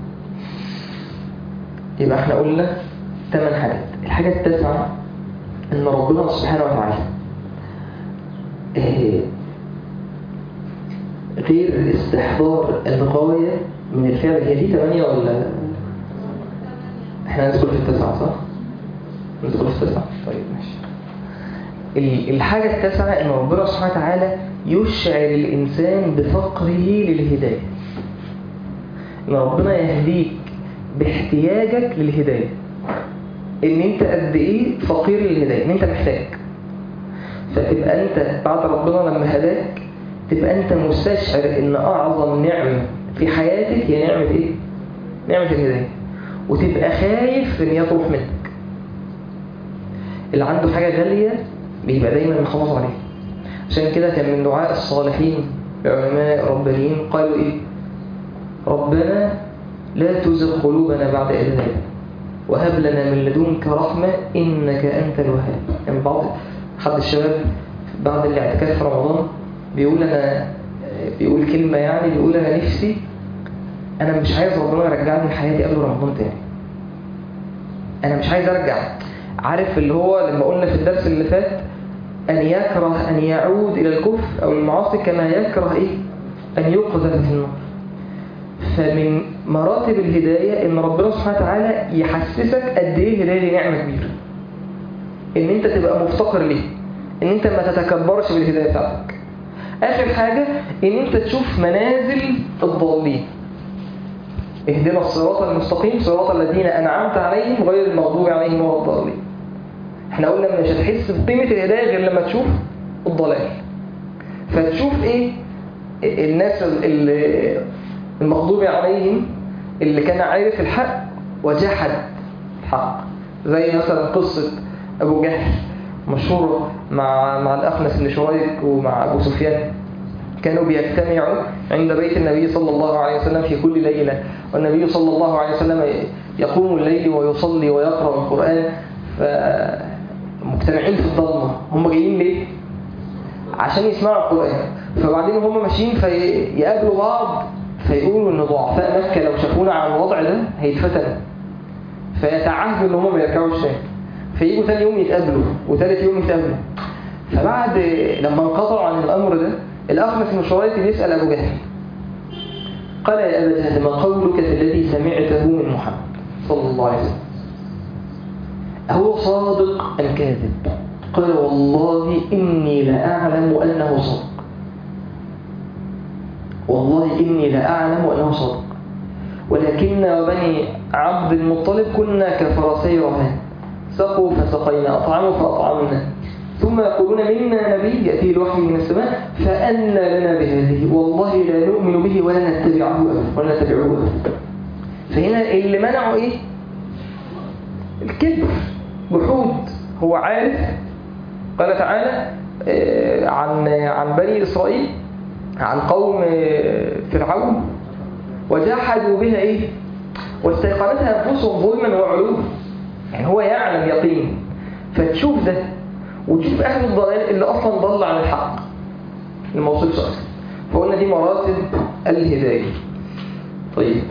يبقى احنا قلنا ثمان حاجات الحاجه التاسعه ان ربنا سبحانه وتعالى آه، غير استحضار الغايه من الفعل هي دي ثمانيه ولا احنا ندخل في التسعه صح؟ ندخل في التسعه طيب ماشي ال- الحاجة التاسعة إن ربنا سبحانه وتعالى يشعر الإنسان بفقره للهداية إن ربنا يهديك باحتياجك للهداية إن أنت قد إيه فقير للهداية إن أنت محتاج فتبقى أنت بعد ربنا لما هداك تبقى أنت مستشعر إن أعظم نعمة في حياتك هي نعمة إيه؟ نعمة الهداية وتبقى خايف إن هي تروح منك اللي عنده حاجة غالية بيبقى دايما محافظ عليها عشان كده كان من دعاء الصالحين العلماء ربانيين قالوا ايه ربنا لا تزغ قلوبنا بعد إذ هديتنا وهب لنا من لدنك رحمة إنك أنت الوهاب يعني بعض حد الشباب بعد الاعتكاف في رمضان بيقول أنا بيقول كلمة يعني بيقول أنا نفسي أنا مش عايز ربنا يرجعني لحياتي قبل رمضان تاني أنا مش عايز أرجع عارف اللي هو لما قلنا في الدرس اللي فات أن يكره أن يعود إلى الكفر أو المعاصي كما يكره إيه؟ أن يقذف في النار فمن مراتب الهداية إن ربنا سبحانه وتعالى يحسسك قد إيه الهداية دي نعمة كبيرة إن أنت تبقى مفتقر ليه إن أنت ما تتكبرش بالهداية بتاعتك آخر حاجة إن أنت تشوف منازل الضالين اهدنا الصراط المستقيم صراط الذين أنعمت عليهم غير المغضوب عليهم ولا الضالين احنا قلنا مش هتحس بقيمة الهداية غير لما تشوف الضلال فتشوف ايه الناس اللي المغضوب عليهم اللي كان عارف الحق وجحد الحق زي مثلا قصة أبو جهل مشهورة مع مع الأخنس بن شريك ومع أبو سفيان كانوا بيجتمعوا عند بيت النبي صلى الله عليه وسلم في كل ليلة والنبي صلى الله عليه وسلم يقوم الليل ويصلي ويقرأ القرآن فمجتمعين في الظلمة هم جايين ليه؟ عشان يسمعوا القرآن فبعدين هم ماشيين فيقابلوا بعض فيقولوا ان ضعفاء مكة لو شافونا على الوضع ده هيتفتنوا فيتعهدوا ان هم ما يركعوش تاني فييجوا تاني يوم يتقابلوا وتالت يوم يتقابلوا فبعد لما انقطعوا عن الامر ده الاخنس بن شريط بيسال ابو جهل قال يا ابا جهل ما قولك في الذي سمعته من محمد صلى الله عليه وسلم أهو صادق أم كاذب قال والله إني لأعلم أنه صادق والله إني لأعلم أنه صادق ولكن وبني عبد المطلب كنا كفرسي رهان سقوا فسقينا أطعموا فأطعمنا ثم يقولون منا نبي يأتي الوحي من السماء فأنى لنا بهذه والله لا نؤمن به ولا نتبعه أبدا ولا نتبعه أبدا فهنا اللي منعه إيه؟ الكبر جحود هو عارف قال تعالى عن عن بني إسرائيل عن قوم فرعون وجحدوا بها إيه؟ واستيقنتها أنفسهم ظلما وعلوا يعني هو يعلم يقين فتشوف ده وتشوف أهل الضلال اللي أصلا ضل عن الحق اللي ما وصلش أصلا فقلنا دي مراتب الهداية طيب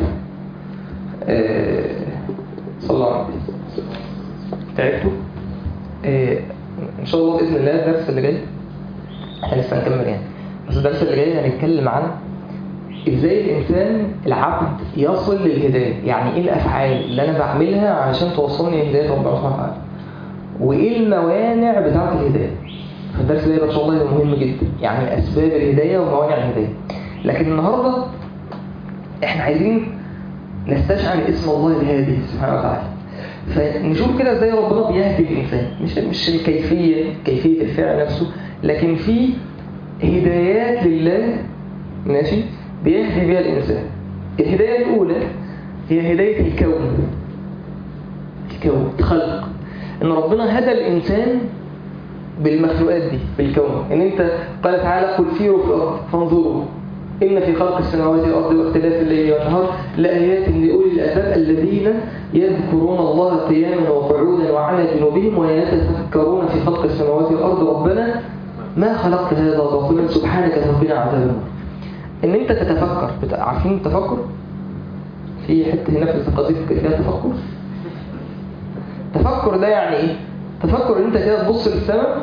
آه صلى الله عليه وسلم تعبتوا آه إن شاء الله بإذن الله الدرس اللي جاي احنا لسه هنكمل يعني بس الدرس اللي جاي هنتكلم عن ازاي الانسان العبد يصل للهدايه يعني ايه الافعال اللي انا بعملها علشان توصلني لهدايه ربنا سبحانه وتعالى وايه الموانع بتاعه الهدايه فالدرس ده ان شاء الله هيبقى مهم جدا يعني اسباب الهدايه وموانع الهدايه لكن النهارده احنا عايزين نستشعر اسم الله الهادي سبحانه وتعالى فنشوف كده ازاي ربنا بيهدي الانسان مش مش الكيفيه كيفيه الفعل نفسه لكن في هدايات لله ماشي بيهدي بها الإنسان الهداية الأولى هي هداية الكون الكون الخلق إن ربنا هدى الإنسان بالمخلوقات دي بالكون إن أنت قال تعالى قل سيروا في الأرض فانظروا إن في خلق السماوات والأرض واختلاف الليل والنهار لآيات لأولي الألباب الذين يذكرون الله قياما وقعودا وعلى جنوبهم ويتفكرون في خلق السماوات والأرض ربنا ما خلقت هذا باطلا سبحانك ربنا عذاب النار ان انت تتفكر عارفين التفكر في حته هنا في القضيه فيها تفكر تفكر ده يعني ايه تفكر ان انت كده تبص للسماء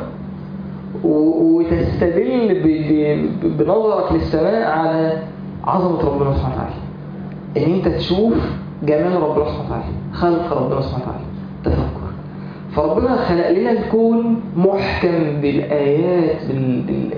وتستدل بنظرك للسماء على عظمه ربنا سبحانه وتعالى ان انت تشوف جمال ربنا سبحانه وتعالى خلق ربنا سبحانه وتعالى تفكر فربنا خلق لنا الكون محكم بالايات بال... بال...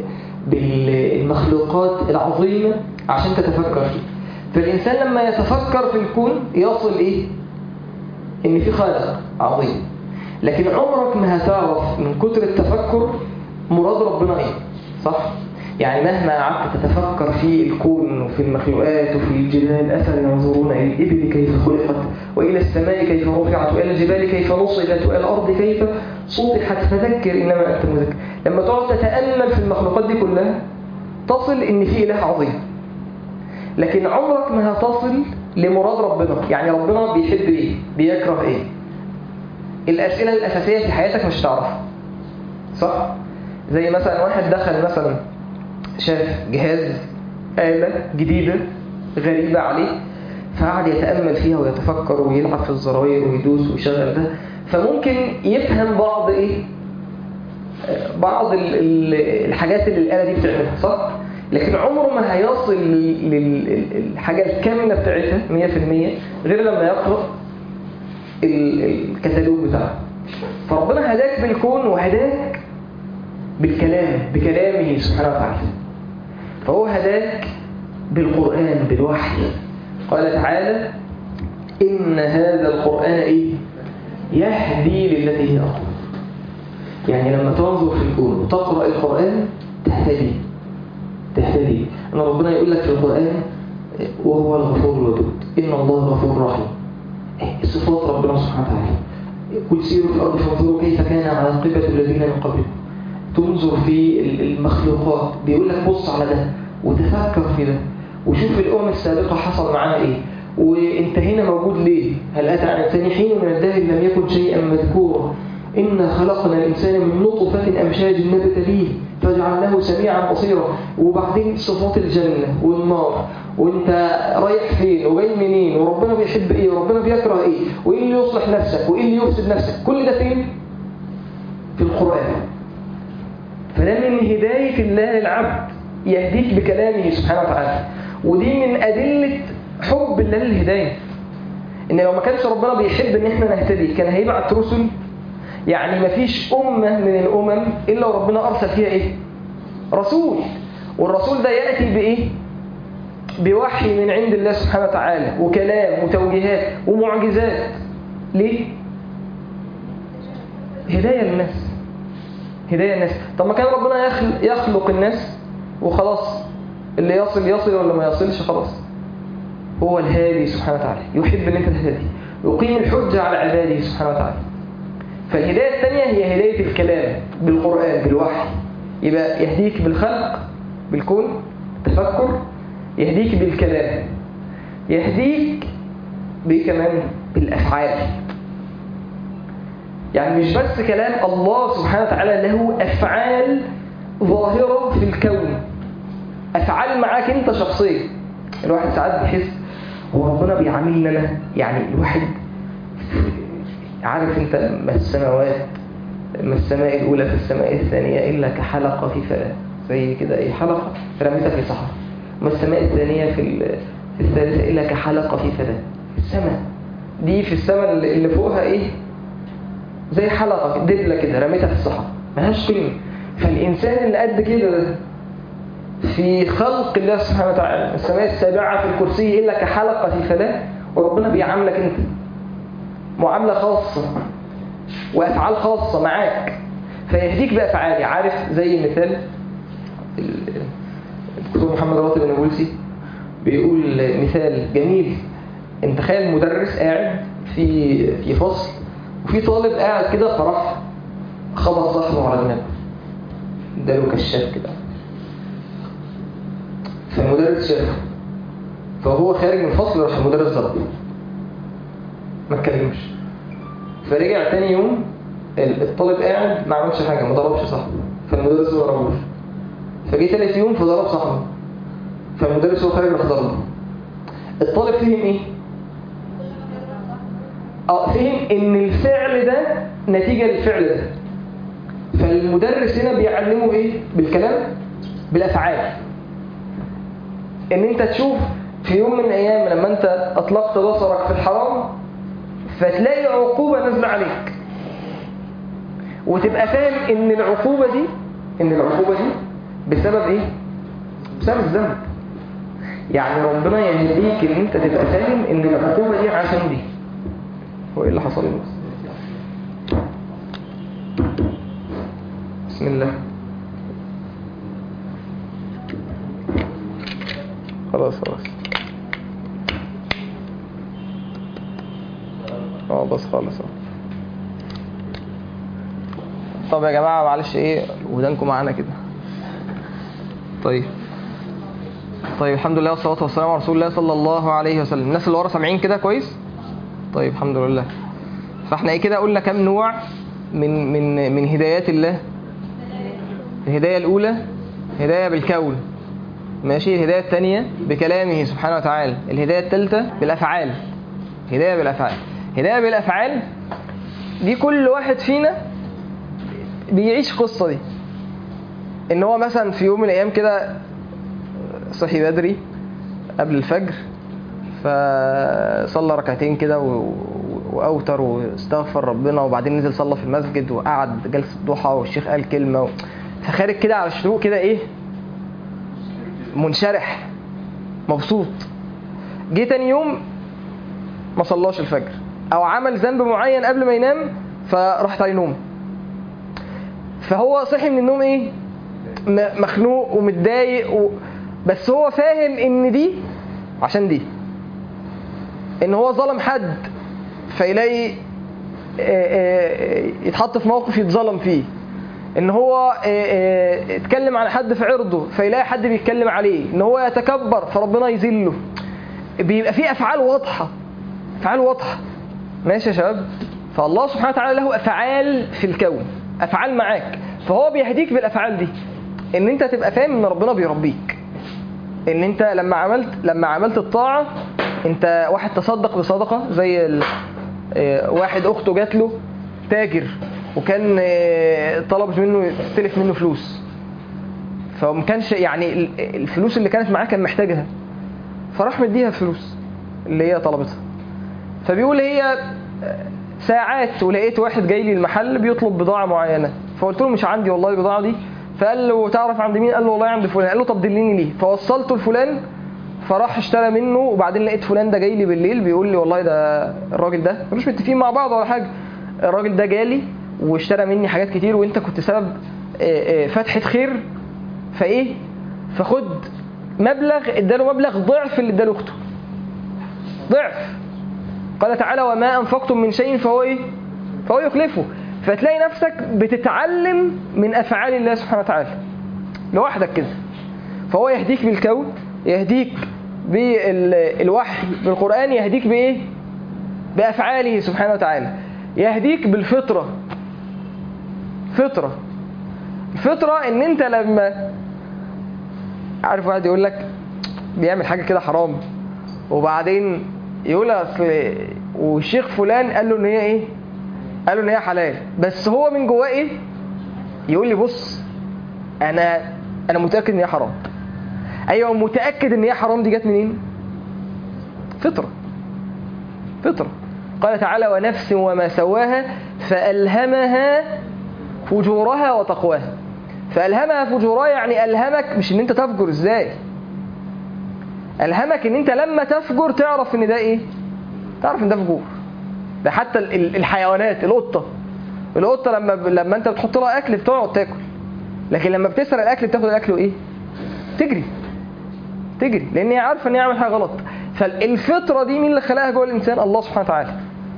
بالمخلوقات العظيمة عشان تتفكر فيه فالإنسان لما يتفكر في الكون يصل إيه؟ إن في خالق عظيم لكن عمرك ما هتعرف من كتر التفكر مراد ربنا إيه صح؟ يعني مهما قعدت تتفكر في الكون وفي المخلوقات وفي الجبال أفلا ينظرون إلى الإبل كيف خلقت وإلى السماء كيف رفعت وإلى الجبال كيف نصبت وإلى الأرض كيف سطحت فذكر إنما أنت مذكر لما تقعد تتأمل في المخلوقات دي كلها تصل إن في إله عظيم لكن عمرك ما هتصل لمراد ربنا يعني ربنا بيحب إيه بيكره إيه الأسئلة الأساسية في حياتك مش تعرفها صح؟ زي مثلا واحد دخل مثلا شاف جهاز آلة جديدة غريبة عليه فقعد يتأمل فيها ويتفكر ويلعب في الزراير ويدوس ويشغل ده فممكن يفهم بعض إيه بعض ال ال الحاجات اللي الآلة دي بتعملها صح؟ لكن عمره ما هيصل للحاجة الكاملة بتاعتها 100% غير لما يقرأ الكتالوج بتاعها فربنا هداك بالكون وهداك بالكلام بكلامه سبحانه وتعالى فهو هداك بالقرآن بالوحي قال تعالى إن هذا القرآن إيه؟ يهدي للتي هي أقوم يعني لما تنظر في الكون وتقرأ القرآن تهتدي تهتدي أن ربنا يقول لك في القرآن وهو الغفور الودود إن الله غفور رحيم صفات ربنا سبحانه وتعالى قل سيروا في الأرض فانظروا كيف كان عاقبة الذين من قبلكم تنظر في المخلوقات بيقول لك بص على ده وتفكر في ده وشوف الأمم السابقة حصل معاها إيه وانت هنا موجود ليه هل أتى على الإنسان حين من الدهر لم يكن شيئا مذكورا إنا خلقنا الإنسان من نطفة أمشاج نبتليه فجعلناه سميعا بصيرا وبعدين صفات الجنة والنار وانت رايح فين وجاي منين وربنا بيحب ايه وربنا بيكره ايه وايه اللي يصلح نفسك وايه اللي يفسد نفسك كل ده فين في القرآن فده من هداية الله للعبد يهديك بكلامه سبحانه وتعالى ودي من أدلة حب الله للهداية إن لو ما كانش ربنا بيحب إن إحنا نهتدي كان هيبعت رسل يعني ما فيش أمة من الأمم إلا وربنا أرسل فيها إيه؟ رسول والرسول ده يأتي بإيه؟ بوحي من عند الله سبحانه وتعالى وكلام وتوجيهات ومعجزات ليه؟ هداية للناس هداية للناس طب ما كان ربنا يخلق, يخلق الناس وخلاص اللي يصل يصل ولا ما يصلش خلاص هو الهادي سبحانه وتعالى يحب ان انت تهتدي يقيم الحجة على عباده سبحانه وتعالى فالهداية الثانية هي هداية الكلام بالقرآن بالوحي يبقى يهديك بالخلق بالكون تفكر يهديك بالكلام يهديك بكمان بالأفعال يعني مش بس كلام الله سبحانه وتعالى له أفعال ظاهرة في الكون أفعال معاك أنت شخصيا الواحد ساعات بيحس هو ربنا بيعاملنا أنا يعني الواحد عارف أنت ما السماوات ما السماء الأولى في السماء الثانية إلا كحلقة في فلاة زي كده أي حلقة رميتها في صحراء ما السماء الثانية في في الثالثة إلا كحلقة في فلاة السماء دي في السماء اللي فوقها إيه زي حلقة دبلة كده رميتها في الصحراء ملهاش قيمة فالإنسان اللي قد كده ده في خلق الله سبحانه وتعالى السماء السابعة في الكرسي إلا كحلقة في فلاة وربنا بيعاملك أنت معاملة خاصة وأفعال خاصة معاك فيهديك بأفعالي عارف زي مثال الدكتور محمد راتب النابلسي بيقول مثال جميل انت تخيل مدرس قاعد في في فصل وفي طالب قاعد كده فراح خبط صاحبه على دماغه اداله كشاف كده فالمدرس شافه فهو خارج من الفصل راح المدرس ضربه ما اتكلمش فرجع تاني يوم الطالب قاعد ما عملش حاجه ما ضربش صاحبه فالمدرس ما ضربوش فجه تالت يوم فضرب صاحبه فالمدرس هو خارج راح ضربه الطالب فهم ايه؟ اه فهم ان الفعل ده نتيجه للفعل ده فالمدرس هنا بيعلمه ايه؟ بالكلام بالافعال ان انت تشوف في يوم من الايام لما انت اطلقت بصرك في الحرام فتلاقي عقوبة نازلة عليك وتبقى فاهم ان العقوبة دي ان العقوبة دي بسبب ايه بسبب الذنب يعني ربنا يهديك ان انت تبقى فاهم ان العقوبة دي عشان دي هو ايه اللي حصل لي بسم الله خلاص خلاص اه بس خالص اه طب يا جماعة معلش ايه ودانكم معانا كده طيب طيب الحمد لله والصلاة والسلام على رسول الله صلى الله عليه وسلم الناس اللي ورا سامعين كده كويس طيب الحمد لله فاحنا ايه كده قلنا كام نوع من من من هدايات الله الهداية الأولى هداية بالكون ماشي الهداية الثانية بكلامه سبحانه وتعالى الهداية الثالثة بالأفعال هداية بالأفعال هداية بالأفعال دي كل واحد فينا بيعيش القصة دي ان هو مثلا في يوم من الايام كده صحي بدري قبل الفجر فصلى ركعتين كده و... واوتر واستغفر ربنا وبعدين نزل صلى في المسجد وقعد جلسه ضحى والشيخ قال كلمه و... فخارج كده على الشروق كده ايه منشرح مبسوط جه تاني يوم ما صلاش الفجر او عمل ذنب معين قبل ما ينام فراحت عليه نوم فهو صحي من النوم ايه مخنوق ومتضايق و... بس هو فاهم ان دي عشان دي ان هو ظلم حد فيلاقي يتحط في موقف يتظلم فيه ان هو آه، آه، اتكلم عن حد في عرضه فيلاقي حد بيتكلم عليه ان هو يتكبر فربنا يذله بيبقى في افعال واضحه افعال واضحه ماشي يا شباب فالله سبحانه وتعالى له افعال في الكون افعال معاك فهو بيهديك بالافعال دي ان انت تبقى فاهم ان ربنا بيربيك ان انت لما عملت لما عملت الطاعه انت واحد تصدق بصدقه زي ال... آه، واحد اخته جات له تاجر وكان آه، طلب منه يستلف منه فلوس فما كانش يعني ال- الفلوس اللي كانت معاه كان محتاجها فراح مديها الفلوس اللي هي طلبتها فبيقول هي ساعات ولقيت واحد جاي لي المحل بيطلب بضاعه معينه فقلت له مش عندي والله البضاعه دي فقال له تعرف عند مين قال له والله عند فلان قال له طب دلني ليه فوصلته لفلان فراح اشترى منه وبعدين لقيت فلان ده جاي لي بالليل بيقول لي والله ده الراجل ده مش متفقين مع بعض ولا حاجه الراجل ده جالي واشترى مني حاجات كتير وانت كنت سبب آه، آه، فتحه خير فايه فخد مبلغ اداله مبلغ ضعف اللي اداله اخته ضعف قال تعالى وما انفقتم من شيء فهو ايه فهو يخلفه فتلاقي نفسك بتتعلم من افعال الله سبحانه وتعالى لوحدك كده فهو يهديك بالكون يهديك بالوحي بالقرآن يهديك بإيه؟ بأفعاله سبحانه وتعالى يهديك بالفطرة فطرة الفطرة إن أنت لما عارف واحد يقول لك بيعمل حاجة كده حرام وبعدين يقول أصل والشيخ فلان قال له إن هي إيه؟ قال له إن هي حلال بس هو من جواه إيه؟ يقول لي بص أنا أنا متأكد إن هي حرام ايوه متاكد ان هي حرام دي جت منين فطره فطره قال تعالى ونفس وما سواها فالهمها فجورها وتقواها فالهمها فجورها يعني الهمك مش ان انت تفجر ازاي الهمك ان انت لما تفجر تعرف ان ده ايه تعرف ان ده فجور ده حتى ال- ال- الحيوانات القطه القطه لما ب- لما انت بتحط لها اكل بتقعد تاكل لكن لما بتسرق الاكل بتاخد الاكل وايه تجري تجري لان هي عارفه ان هي عملت حاجه غلط فالفطره دي مين اللي خلقها جوه الانسان الله سبحانه وتعالى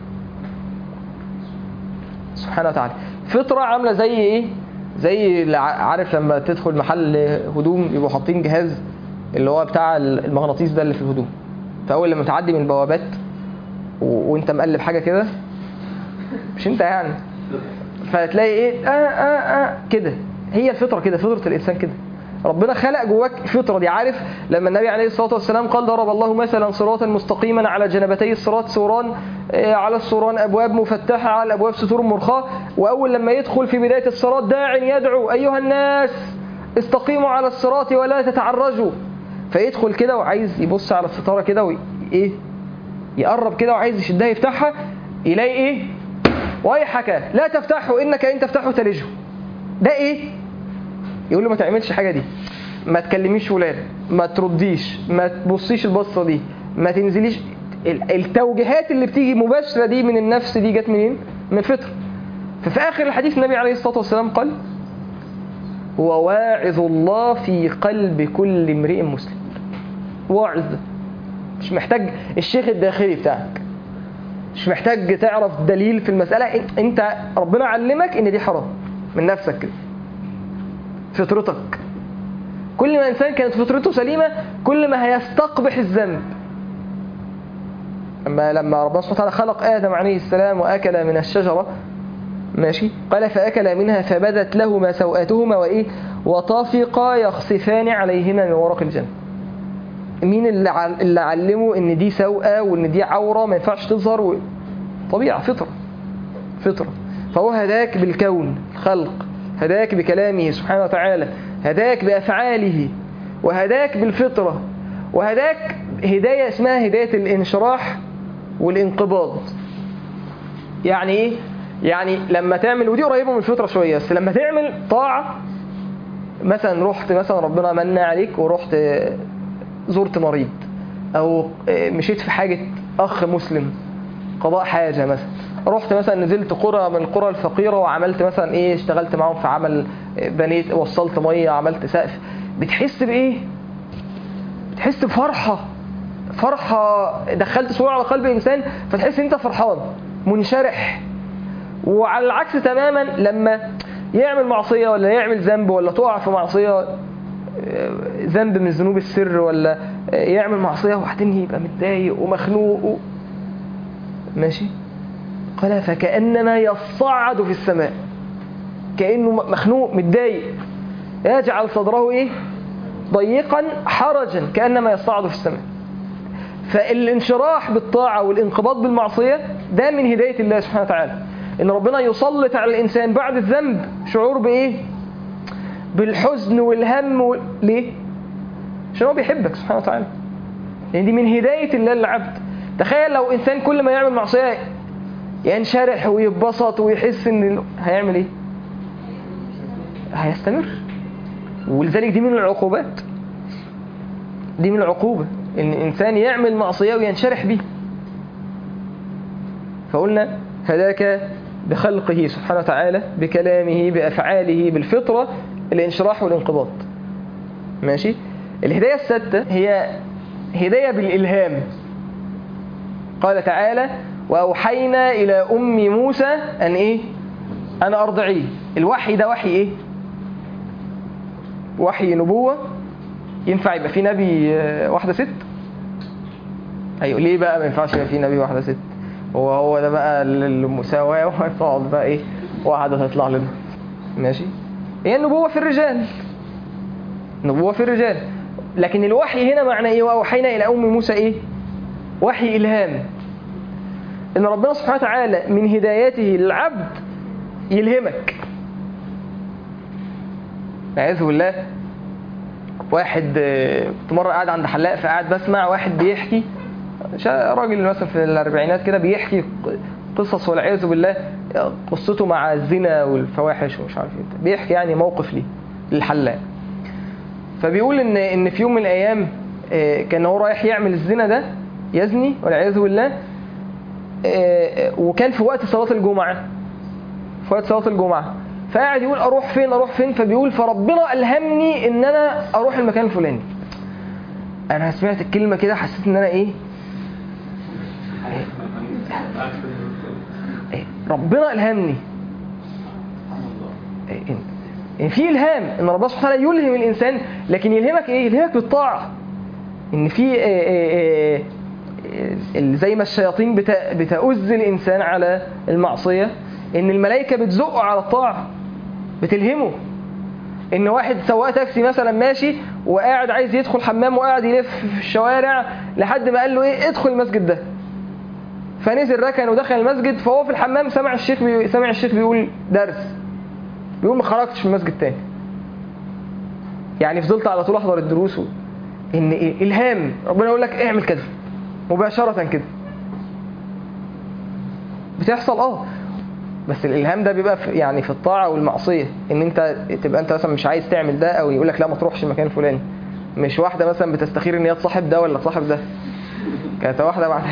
سبحانه وتعالى فطره عامله زي ايه زي اللي ع- عارف لما تدخل محل هدوم يبقوا حاطين جهاز اللي هو بتاع المغناطيس ده اللي في الهدوم فاول لما تعدي من البوابات و... وانت مقلب حاجه كده مش انت يعني فتلاقي ايه آه آه آه كده هي الفطره كده فطره الانسان كده ربنا خلق جواك الفطره دي عارف لما النبي عليه الصلاه والسلام قال ضرب الله مثلا صراطا مستقيما على جنبتي الصراط سوران آه، على السوران ابواب مفتحه على الابواب ستور مرخاه واول لما يدخل في بدايه الصراط داع يدعو ايها الناس استقيموا على الصراط ولا تتعرجوا فيدخل كده وعايز يبص على الستاره كده وايه يقرب كده وعايز يشدها يفتحها يلاقي ايه ويحك لا تفتحه انك ان تفتحه تلجه ده ايه يقول له ما تعملش حاجه دي ما تكلميش فلان ما ترديش ما تبصيش البصه دي ما تنزليش ال- التوجيهات اللي بتيجي مباشره دي من النفس دي جت منين من الفطر ففي اخر الحديث النبي عليه الصلاه والسلام قال هو واعظ الله في قلب كل امرئ مسلم واعظ مش محتاج الشيخ الداخلي بتاعك مش محتاج تعرف دليل في المسألة إن- انت ربنا علمك ان دي حرام من نفسك كده فطرتك كل ما انسان كانت فطرته سليمة كل ما هيستقبح الذنب اما لما ربنا سبحانه وتعالى خلق ادم عليه السلام واكل من الشجرة ماشي قال فاكل منها فبدت لهما سوآتهما وايه وطافقا يخصفان عليهما من ورق الجنه مين اللي عل- اللي علمه ان دي سوءه وان دي عوره ما ينفعش تظهر و... طبيعه فطره فطره فهو هداك بالكون الخلق هداك بكلامه سبحانه وتعالى هداك بافعاله وهداك بالفطره وهداك هدايه اسمها هدايه الانشراح والانقباض يعني ايه يعني لما تعمل ودي قريبه من الفطره شويه بس لما تعمل طاعه مثلا رحت مثلا ربنا من عليك ورحت زرت مريض او مشيت في حاجه اخ مسلم قضاء حاجه مثلا رحت مثلا نزلت قرى من القرى الفقيره وعملت مثلا ايه اشتغلت معاهم في عمل بنيت وصلت ميه عملت سقف بتحس بايه بتحس بفرحه فرحه دخلت سرور على قلب انسان فتحس ان انت فرحان منشرح وعلى العكس تماما لما يعمل معصية ولا يعمل ذنب ولا تقع في معصية آه، ذنب من ذنوب السر ولا آه، يعمل معصية وبعدين يبقى متضايق ومخنوق و... ماشي قال فكأنما يصعد في السماء كأنه مخنوق متضايق يجعل صدره ايه ضيقا حرجا كأنما يصعد في السماء فالانشراح بالطاعة والانقباض بالمعصية ده من هداية الله سبحانه وتعالى ان ربنا يسلط على الانسان بعد الذنب شعور بايه بالحزن والهم وال... ليه عشان هو بيحبك سبحانه وتعالى يعني دي من هداية الله للعبد تخيل لو انسان كل ما يعمل معصية ينشرح ويتبسط ويحس ان هيعمل ايه هيستمر ولذلك دي من العقوبات دي من العقوبة ان الانسان يعمل معصية وينشرح بيه فقلنا هداك بخلقه سبحانه وتعالى بكلامه بأفعاله بالفطرة الانشراح والانقباض ماشي الهداية السادسة هي هداية بالإلهام قال تعالى وأوحينا إلى أم موسى أن إيه أن أرضعيه الوحي ده وحي إيه وحي نبوة ينفع يبقى في نبي آه، واحدة ست أيوة ليه بقى ما ينفعش يبقى في نبي واحدة ست هو هو ده بقى المساواة وتقعد بقى إيه واحدة تطلع لنا ماشي هي النبوة في الرجال نبوة في الرجال لكن الوحي هنا معنى ايه واوحينا الى ام موسى ايه وحي الهام ان ربنا سبحانه وتعالى من هدايته للعبد يلهمك والعياذ بالله واحد آه، كنت مره قاعد عند حلاق فقاعد بسمع واحد بيحكي شا- راجل مثلا في الاربعينات كده بيحكي قصص والعياذ بالله قصته مع الزنا والفواحش ومش عارف ايه بيحكي يعني موقف ليه للحلاق فبيقول ان ان في يوم من الايام آه، كان هو رايح يعمل الزنا ده يزني والعياذ بالله آه، آه، وكان في وقت صلاه الجمعه في وقت صلاه الجمعه فقاعد يقول اروح فين اروح فين فبيقول فربنا الهمني ان انا اروح المكان الفلاني انا سمعت الكلمه كده حسيت ان انا ايه إيه، ربنا الهمني إيه، إن- إن في الهام ان ربنا سبحانه وتعالى يلهم الانسان لكن يلهمك ايه يلهمك بالطاعه ان في إيه، إيه، إيه، إيه، زي ما الشياطين بت- بتؤذ الانسان على المعصيه ان الملائكه بتزقه على الطاعه بتلهمه ان واحد سواق تاكسي مثلا ماشي وقاعد عايز يدخل حمام وقاعد يلف في الشوارع لحد ما قال له ايه ادخل المسجد ده فنزل ركن ودخل المسجد فهو في الحمام سمع الشيخ بي... سمع الشيخ بيقول درس بيقول ما خرجتش من المسجد تاني يعني فضلت على طول احضر الدروس و... ان إيه؟ الهام ربنا يقول لك اعمل كذا مباشره كده بتحصل اه بس الالهام ده بيبقى في يعني في الطاعه والمعصيه ان انت تبقى انت مثلا مش عايز تعمل ده او يقول لك لا ما تروحش المكان الفلاني مش واحده مثلا بتستخير ان هي تصاحب ده ولا تصاحب ده كانت واحده بعد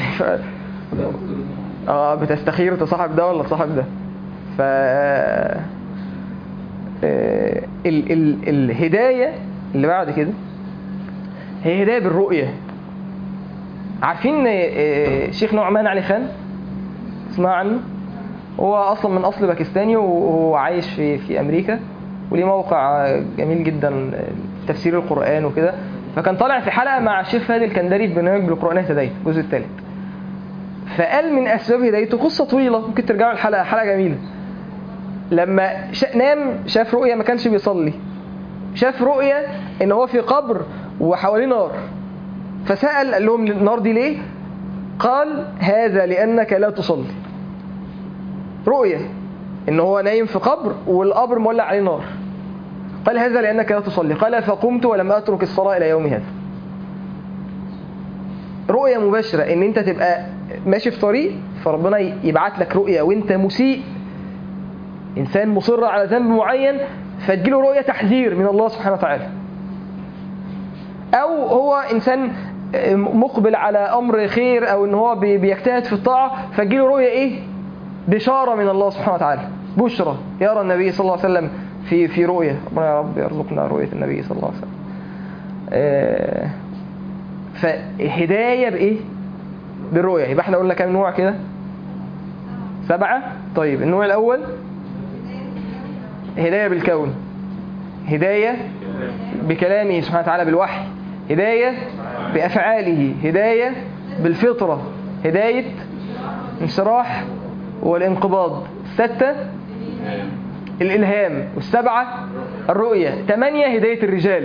اه بتستخير تصاحب ده ولا تصاحب ده ف آه، ال ال الهدايه اللي بعد كده هي هدايه بالرؤيه عارفين آه، شيخ نعمان علي خان اسمع عنه هو اصلا من اصل باكستاني وهو عايش في في امريكا وليه موقع جميل جدا تفسير القران وكده فكان طالع في حلقه مع الشيخ فهد الكندري في برنامج بالقران اهتديت الجزء الثالث فقال من اسباب هدايته قصه طويله ممكن ترجعوا الحلقه حلقه جميله لما شا... نام شاف رؤيه ما كانش بيصلي شاف رؤيه ان هو في قبر وحواليه نار فسال قال لهم النار دي ليه قال هذا لانك لا تصلي رؤيه ان هو نايم في قبر والقبر مولع عليه نار قال هذا لانك لا تصلي قال فقمت ولم اترك الصلاه الى يوم هذا رؤيه مباشره ان انت تبقى ماشي في طريق فربنا يبعت لك رؤيه وانت مسيء انسان مصر على ذنب معين فتجيله رؤيه تحذير من الله سبحانه وتعالى او هو انسان مقبل على امر خير او ان هو بي- بيجتهد في الطاعه فتجيله رؤيه ايه بشاره من الله سبحانه وتعالى بشرى يرى النبي صلى الله عليه وسلم في في رؤيه ربنا يا رب يرزقنا رؤيه النبي صلى الله عليه وسلم آه، فهدايه بايه بالرؤيه يبقى احنا قلنا كام نوع كده سبعه طيب النوع الاول هداية بالكون هداية بكلامه سبحانه وتعالى بالوحي هداية بأفعاله هداية بالفطرة هداية انشراح والانقباض ستة الإلهام والسبعة الرؤية ثمانية هداية الرجال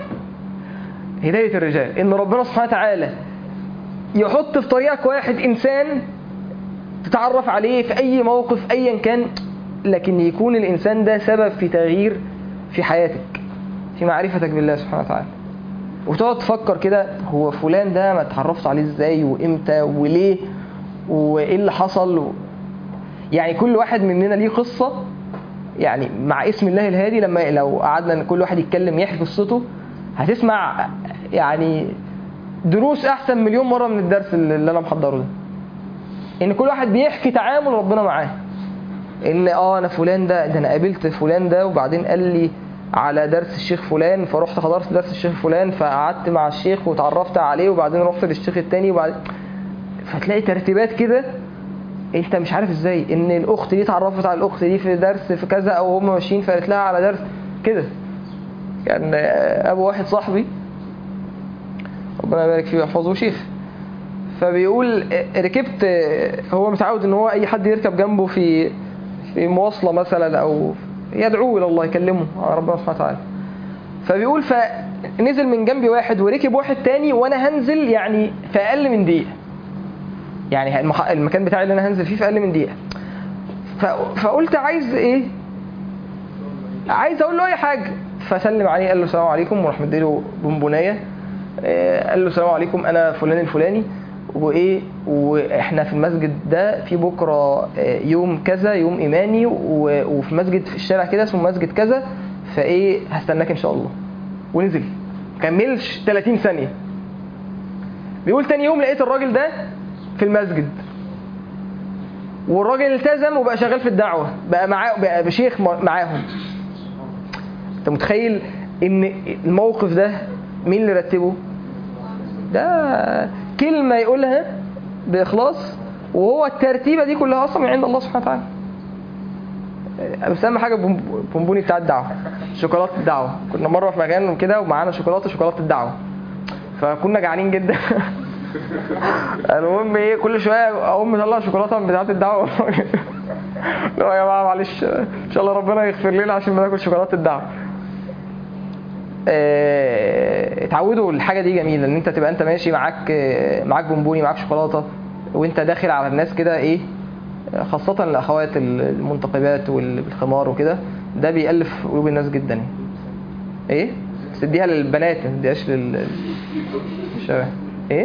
هداية الرجال إن ربنا سبحانه وتعالى يحط في طريقك واحد إنسان تتعرف عليه في أي موقف أيا كان لكن يكون الإنسان ده سبب في تغيير في حياتك في معرفتك بالله سبحانه وتعالى وتقعد تفكر كده هو فلان ده ما اتعرفت عليه ازاي وامتى وليه وايه اللي حصل و... يعني كل واحد مننا ليه قصة يعني مع اسم الله الهادي لما لو قعدنا كل واحد يتكلم يحكي قصته هتسمع يعني دروس احسن مليون مرة من الدرس اللي انا محضره ده ان كل واحد بيحكي تعامل ربنا معاه ان اه انا فلان ده ده انا قابلت فلان ده وبعدين قال لي على درس الشيخ فلان فرحت حضرت درس الشيخ فلان فقعدت مع الشيخ وتعرفت عليه وبعدين رحت للشيخ التاني وبعدين فتلاقي ترتيبات كده انت مش عارف ازاي ان الاخت دي اتعرفت على الاخت دي في درس في كذا او هم ماشيين فقالت لها على درس كده كان ابو واحد صاحبي ربنا يبارك فيه ويحفظه شيخ فبيقول ركبت هو متعود ان هو اي حد يركب جنبه في في مواصله مثلا او يدعوه الى الله يكلمه على ربنا سبحانه وتعالى فبيقول فنزل من جنبي واحد وركب واحد تاني وانا هنزل يعني في اقل من دقيقه يعني المح... المكان بتاعي اللي انا هنزل فيه في اقل من دقيقه ف... فقلت عايز ايه عايز اقول له اي حاجه فسلم عليه قال له السلام عليكم وراح مديله بونبونايه آه، قال له السلام عليكم انا فلان الفلاني وايه واحنا في المسجد ده في بكره آه، يوم كذا يوم ايماني و- وفي مسجد في الشارع كده اسمه مسجد كذا فايه هستناك ان شاء الله ونزل كملش 30 ثانيه بيقول تاني يوم لقيت الراجل ده في المسجد والراجل التزم وبقى شغال في الدعوه بقى معاه بقى بشيخ معاهم انت متخيل ان الموقف ده مين اللي رتبه ده كلمة يقولها بإخلاص وهو الترتيبة دي كلها أصلا من عند الله سبحانه وتعالى بس أهم حاجة بوم- بونبوني بتاع الدعوة شوكولاتة الدعوة كنا مرة في مكان كده ومعانا شوكولاتة شوكولاتة الدعوة فكنا جعانين جدا المهم ايه كل شويه اقوم مطلع شوكولاته من بتاعه الدعوه لا يا جماعه معلش ان شاء الله ربنا يغفر لنا عشان بناكل شوكولاته الدعوه آه، اتعودوا الحاجه دي جميله ان انت تبقى انت ماشي معاك آه، معاك بونبوني معاك شوكولاته وانت داخل على الناس كده ايه آه، خاصه الاخوات المنتقبات والخمار وكده ده بيألف قلوب الناس جدا يعني. ايه بس تديها للبنات ما تديهاش لل للشباب ايه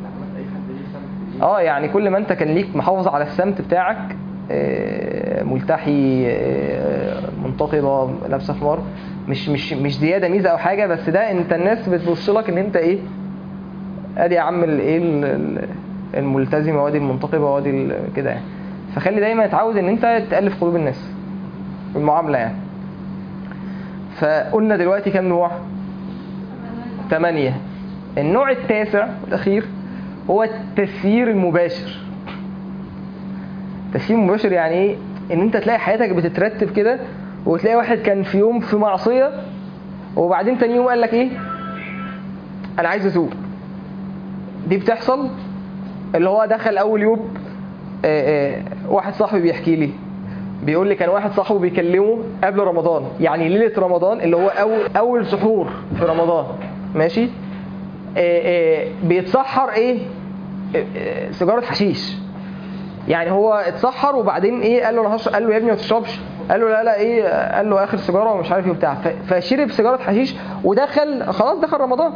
اه يعني كل ما انت كان ليك محافظ على السمت بتاعك آه، ملتحي آه، منتقبه لابسه خمار مش مش مش زياده ميزه او حاجه بس ده انت الناس بتبص لك ان انت ايه ادي يا عم الايه ال- ال- الملتزمه وادي المنتقبه وادي ال- كده يعني فخلي دايما اتعود ان انت تالف قلوب الناس في المعامله يعني فقلنا دلوقتي كام نوع ثمانية النوع التاسع الأخير هو التسيير المباشر التسيير المباشر يعني ايه ان انت تلاقي حياتك بتترتب كده وتلاقي واحد كان في يوم في معصية وبعدين تاني يوم قال لك ايه انا عايز اتوب دي بتحصل اللي هو دخل اول يوم آه، آه، واحد صاحبي بيحكي لي بيقول لي كان واحد صاحبه بيكلمه قبل رمضان يعني ليله رمضان اللي هو اول اول سحور في رمضان ماشي آه، آه، بيتسحر ايه آه، آه، سيجاره حشيش يعني هو اتسحر وبعدين ايه قال له انا هشرب قال له يا ابني ما تشربش قال له لا لا ايه قال له اخر سيجاره ومش عارف ايه وبتاع ف- فشرب سيجاره حشيش ودخل خلاص دخل رمضان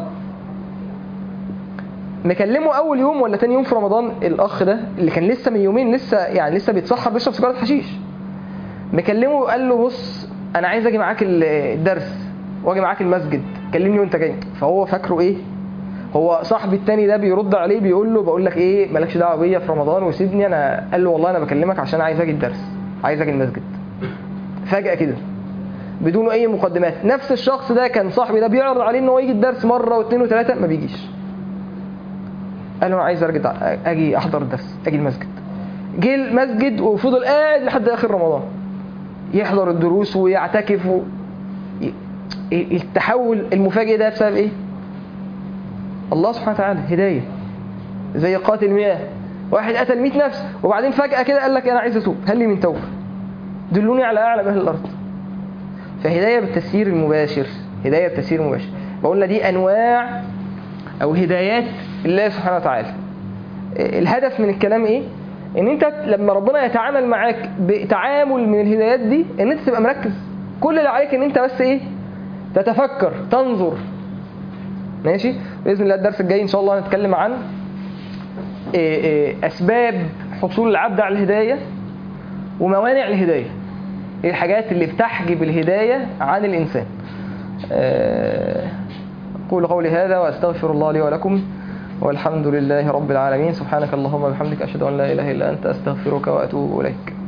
مكلمه اول يوم ولا تاني يوم في رمضان الاخ ده اللي كان لسه من يومين لسه يعني لسه بيتسحر بيشرب سيجاره حشيش مكلمه وقال له بص انا عايز اجي معاك ال- الدرس واجي معاك المسجد كلمني وانت جاي فهو فاكره ايه هو صاحبي التاني ده بيرد عليه بيقول له بقول لك ايه مالكش دعوه بيا في رمضان وسيبني انا قال له والله انا بكلمك عشان عايز اجي الدرس عايز اجي المسجد فجاه كده بدون اي مقدمات نفس الشخص ده كان صاحبي ده بيعرض عليه ان هو يجي الدرس مره واثنين وثلاثه ما بيجيش قال له انا عايز ارجع اجي احضر الدرس اجي المسجد جه المسجد وفضل قاعد لحد اخر رمضان يحضر الدروس ويعتكف و... ي- التحول المفاجئ ده بسبب ايه الله سبحانه وتعالى هداية زي قاتل مئة واحد قتل 100 نفس وبعدين فجأة كده قال لك أنا عايز أتوب هل لي من توبة دلوني على أعلى أهل الأرض فهداية بالتسيير المباشر هداية بالتسيير المباشر بقولنا دي أنواع أو هدايات الله سبحانه وتعالى الهدف من الكلام إيه؟ إن أنت لما ربنا يتعامل معاك بتعامل من الهدايات دي إن أنت تبقى مركز كل اللي عليك إن أنت بس إيه؟ تتفكر تنظر ماشي بإذن الله الدرس الجاي إن شاء الله هنتكلم عن إيه إيه أسباب حصول العبد على الهداية وموانع الهداية ايه الحاجات اللي بتحجب الهداية عن الإنسان آه، أقول قولي هذا وأستغفر الله لي ولكم والحمد لله رب العالمين سبحانك اللهم وبحمدك أشهد أن لا إله إلا أنت أستغفرك وأتوب إليك